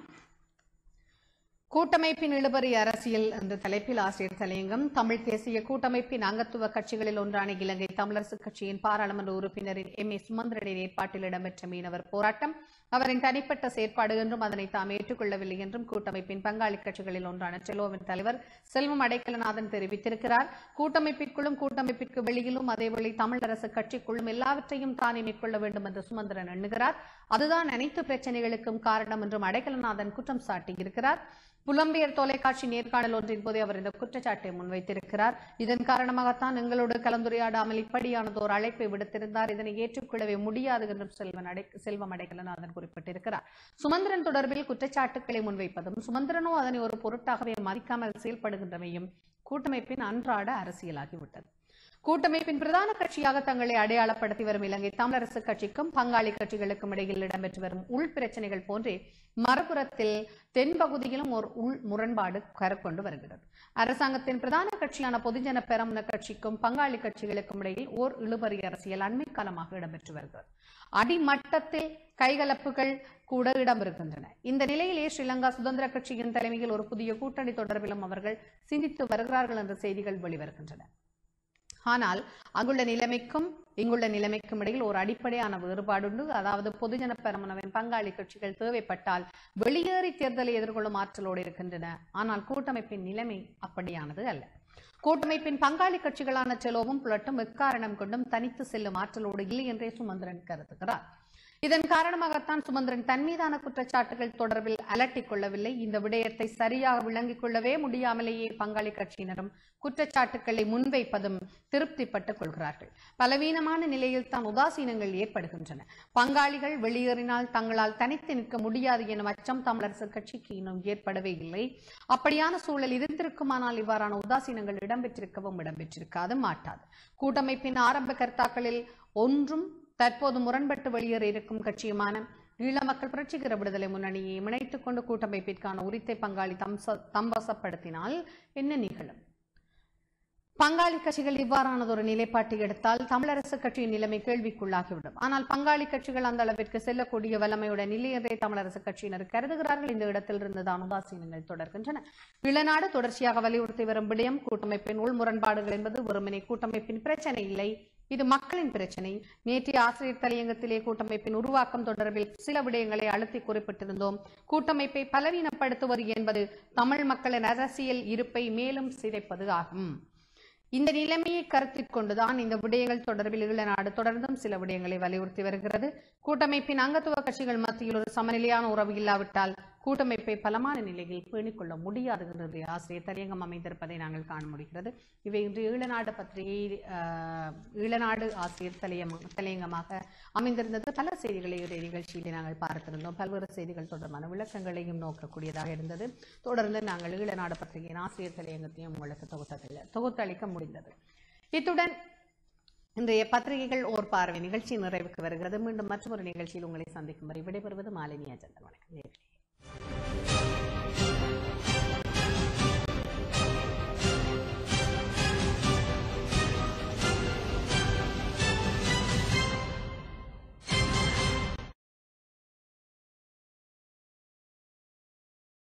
கூட்டமைப்பின் இழுபறி அரசியல் என்ற தலைப்பில் ஆசிரியர் தலையங்கம் தமிழ் தேசிய கூட்டமைப்பின் அங்கத்துவ கட்சிகளில் ஒன்றான இலங்கை தமிழரசுக் கட்சியின் பாராளுமன்ற உறுப்பினரின் எம் ஏ சுமந்திரனின் ஏற்பாட்டில் இடம்பெற்ற மீனவர் போராட்டம் அவரின் தனிப்பட்ட செயற்பாடு என்றும் அதனை தாம் ஏற்றுக்கொள்ளவில்லை என்றும் கூட்டமைப்பின் பங்காளி கட்சிகளில் ஒன்றான டெலோவின் தலைவர் செல்வம் அடைக்கலநாதன் தெரிவித்திருக்கிறார் கூட்டமைப்பிற்குள்ளும் கூட்டமைப்பிற்கு வெளியிலும் அதேவேளை தமிழரசு கட்சிக்குள்ளும் எல்லாவற்றையும் தானே மேற்கொள்ள வேண்டும் என்று சுமந்திரன் எண்ணுகிறார் அதுதான் அனைத்து பிரச்சனைகளுக்கும் காரணம் என்றும் அடைக்கலநாதன் குற்றம் சாட்டியிருக்கிறார் புலம்பெயர் தொலைக்காட்சி நேர்காணல் ஒன்றின் போதே அவர் இந்த குற்றச்சாட்டை முன்வைத்திருக்கிறார் இதன் காரணமாகத்தான் எங்களோடு கலந்துரையாடாமல் இப்படியானது ஒரு அழைப்பை விடுத்திருந்தார் இதனை ஏற்றுக்கொள்ளவே முடியாது என்றும் செல்வன் அடை செல்வம் அடைக்கலநாதன் குறிப்பிட்டிருக்கிறார் சுமந்திரன் தொடர்பில் குற்றச்சாட்டுக்களை முன்வைப்பதும் சுமந்திரனோ அதனை ஒரு பொருட்டாகவே மதிக்காமல் செயல்படுகின்றமையும் கூட்டமைப்பின் அன்றாட அரசியலாகிவிட்டது கூட்டமைப்பின் பிரதான கட்சியாக தங்களை அடையாளப்படுத்தி வரும் இலங்கை தமிழரசு கட்சிக்கும் பங்காளி கட்சிகளுக்கும் இடையில் இடம்பெற்று வரும் உள் பிரச்சனைகள் போன்றே மறுபுறத்தில் தென்பகுதியிலும் ஒரு உள் முரண்பாடு கருக்கொண்டு வருகிறது அரசாங்கத்தின் பிரதான கட்சியான பொதுஜன பெரமுன கட்சிக்கும் பங்காளி கட்சிகளுக்கும் இடையில் ஓர் இழுபறி அரசியல் அண்மை காலமாக இடம்பெற்று வருகிறது அடிமட்டத்தில் கைகலப்புகள் கூட இடம்பெறுகின்றன இந்த நிலையிலே ஸ்ரீலங்கா சுதந்திர கட்சியின் தலைமையில் ஒரு புதிய கூட்டணி தொடர்பிலும் அவர்கள் சிந்தித்து வருகிறார்கள் என்ற செய்திகள் வெளிவருகின்றன ஆனால் அங்குள்ள நிலைமைக்கும் இங்குள்ள நிலைமைக்கும் இடையில் ஒரு அடிப்படையான வேறுபாடுண்டு அதாவது பொதுஜன பெரமுனவின் பங்காளி கட்சிகள் தேவைப்பட்டால் வெளியேறி தேர்தலை எதிர்கொள்ளும் ஆற்றலோடு இருக்கின்றன ஆனால் கூட்டமைப்பின் நிலைமை அப்படியானது அல்ல கூட்டமைப்பின் பங்காளி கட்சிகளான செலோவும் புலட்டும் எக்காரணம் கொண்டும் தனித்து செல்லும் ஆற்றலோடு இல்லை என்றே சுமந்திரன் கருதுகிறார் இதன் காரணமாகத்தான் சுமந்திரன் தன் மீதான குற்றச்சாட்டுகள் தொடர்பில் அலட்டிக் கொள்ளவில்லை இந்த விடயத்தை சரியாக விளங்கிக் கொள்ளவே முடியாமலேயே பங்காளி கட்சியினரும் குற்றச்சாட்டுக்களை முன்வைப்பதும் திருப்திப்பட்டுக் கொள்கிறார்கள் பலவீனமான நிலையில் தான் உதாசீனங்கள் ஏற்படுகின்றன பங்காளிகள் வெளியேறினால் தங்களால் தனித்து நிற்க முடியாது எனும் அச்சம் தமிழரசு கட்சிக்கு இன்னும் ஏற்படவே இல்லை அப்படியான சூழல் இருந்திருக்குமானால் இவ்வாறான உதாசீனங்கள் இடம்பெற்றிருக்கவும் இடம்பெற்றிருக்காது மாட்டாது கூட்டமைப்பின் ஆரம்ப கர்த்தாக்களில் ஒன்றும் தற்போது முரண்பட்டு வெளியேற இருக்கும் கட்சியுமான ஈழ மக்கள் புரட்சிகர விடுதலை முன்னணியை இணைத்துக் கொண்டு கூட்டமைப்பிற்கான உரித்தை பங்காளி தம்ச தம்பசப்படுத்தினால் என்ன நிகழும் பங்காளி கட்சிகள் இவ்வாறானதொரு நிலைப்பாட்டை எடுத்தால் தமிழரசு கட்சியின் நிலைமை கேள்விக்குள்ளாகிவிடும் ஆனால் பங்காளி கட்சிகள் அந்த அளவிற்கு செல்லக்கூடிய வல்லமையுடன் இல்லை என்றே தமிழரசு கட்சியினர் கருதுகிறார்கள் இந்த இடத்திலிருந்து தான் உதாசீனங்கள் தொடர்கின்றன இளநாடு தொடர்ச்சியாக வலியுறுத்தி வரும் விடயம் கூட்டமைப்பின் உள் முரண்பாடுகள் என்பது வெறுமனே கூட்டமைப்பின் பிரச்சனை இல்லை இது மக்களின் பிரச்சனை நேற்றைய ஆசிரியர் தலையங்கத்திலே கூட்டமைப்பின் உருவாக்கம் தொடர்பில் சில விடயங்களை அழுத்தி குறிப்பிட்டிருந்தோம் கூட்டமைப்பை பலவீனப்படுத்துவது என்பது தமிழ் மக்களின் அரசியல் இருப்பை மேலும் சிதைப்பது ஆகும் இந்த நிலைமையை கருத்தில் கொண்டுதான் இந்த விடயங்கள் தொடர்பில் ஈழநாடு தொடர்ந்தும் சில விடயங்களை வலியுறுத்தி வருகிறது கூட்டமைப்பின் அங்கத்துவ கட்சிகள் மத்தியில் ஒரு சமநிலையான உறவு இல்லாவிட்டால் கூட்டமைப்பை பலமான நிலையில் பேணிக் கொள்ள முடியாது என்று ஆசிரியர் தலையங்கம் அமைந்திருப்பதை நாங்கள் காண முடிகிறது இவை இன்று ஈழநாடு பத்திரிகை ஆஹ், ஈழநாடு ஆசிரியர் தலையம் தலையங்கமாக அமைந்திருந்தது பல செய்திகளை ஒரு நிகழ்ச்சியிலே நாங்கள் பார்த்திருந்தோம் பல்வேறு செய்திகள் தொடர்பான விளக்கங்களையும் நோக்கக்கூடியதாக இருந்தது தொடர்ந்து நாங்கள் ஈழநாடு பத்திரிகையின் ஆசிரியர் தலையங்கத்தையும் உங்களுக்கு தொகுத்ததில்லை தொகுத்தளிக்க முடிந்தது இத்துடன் இன்றைய பத்திரிகைகள் ஓர் பார்வை நிகழ்ச்சி நிறைவுக்கு வருகிறது மீண்டும் மற்றொரு நிகழ்ச்சியில் உங்களை சந்திக்கும் வரை விடைபெறுவது மாலினி அஜந்தன் வணக்கம் நேயர்களே.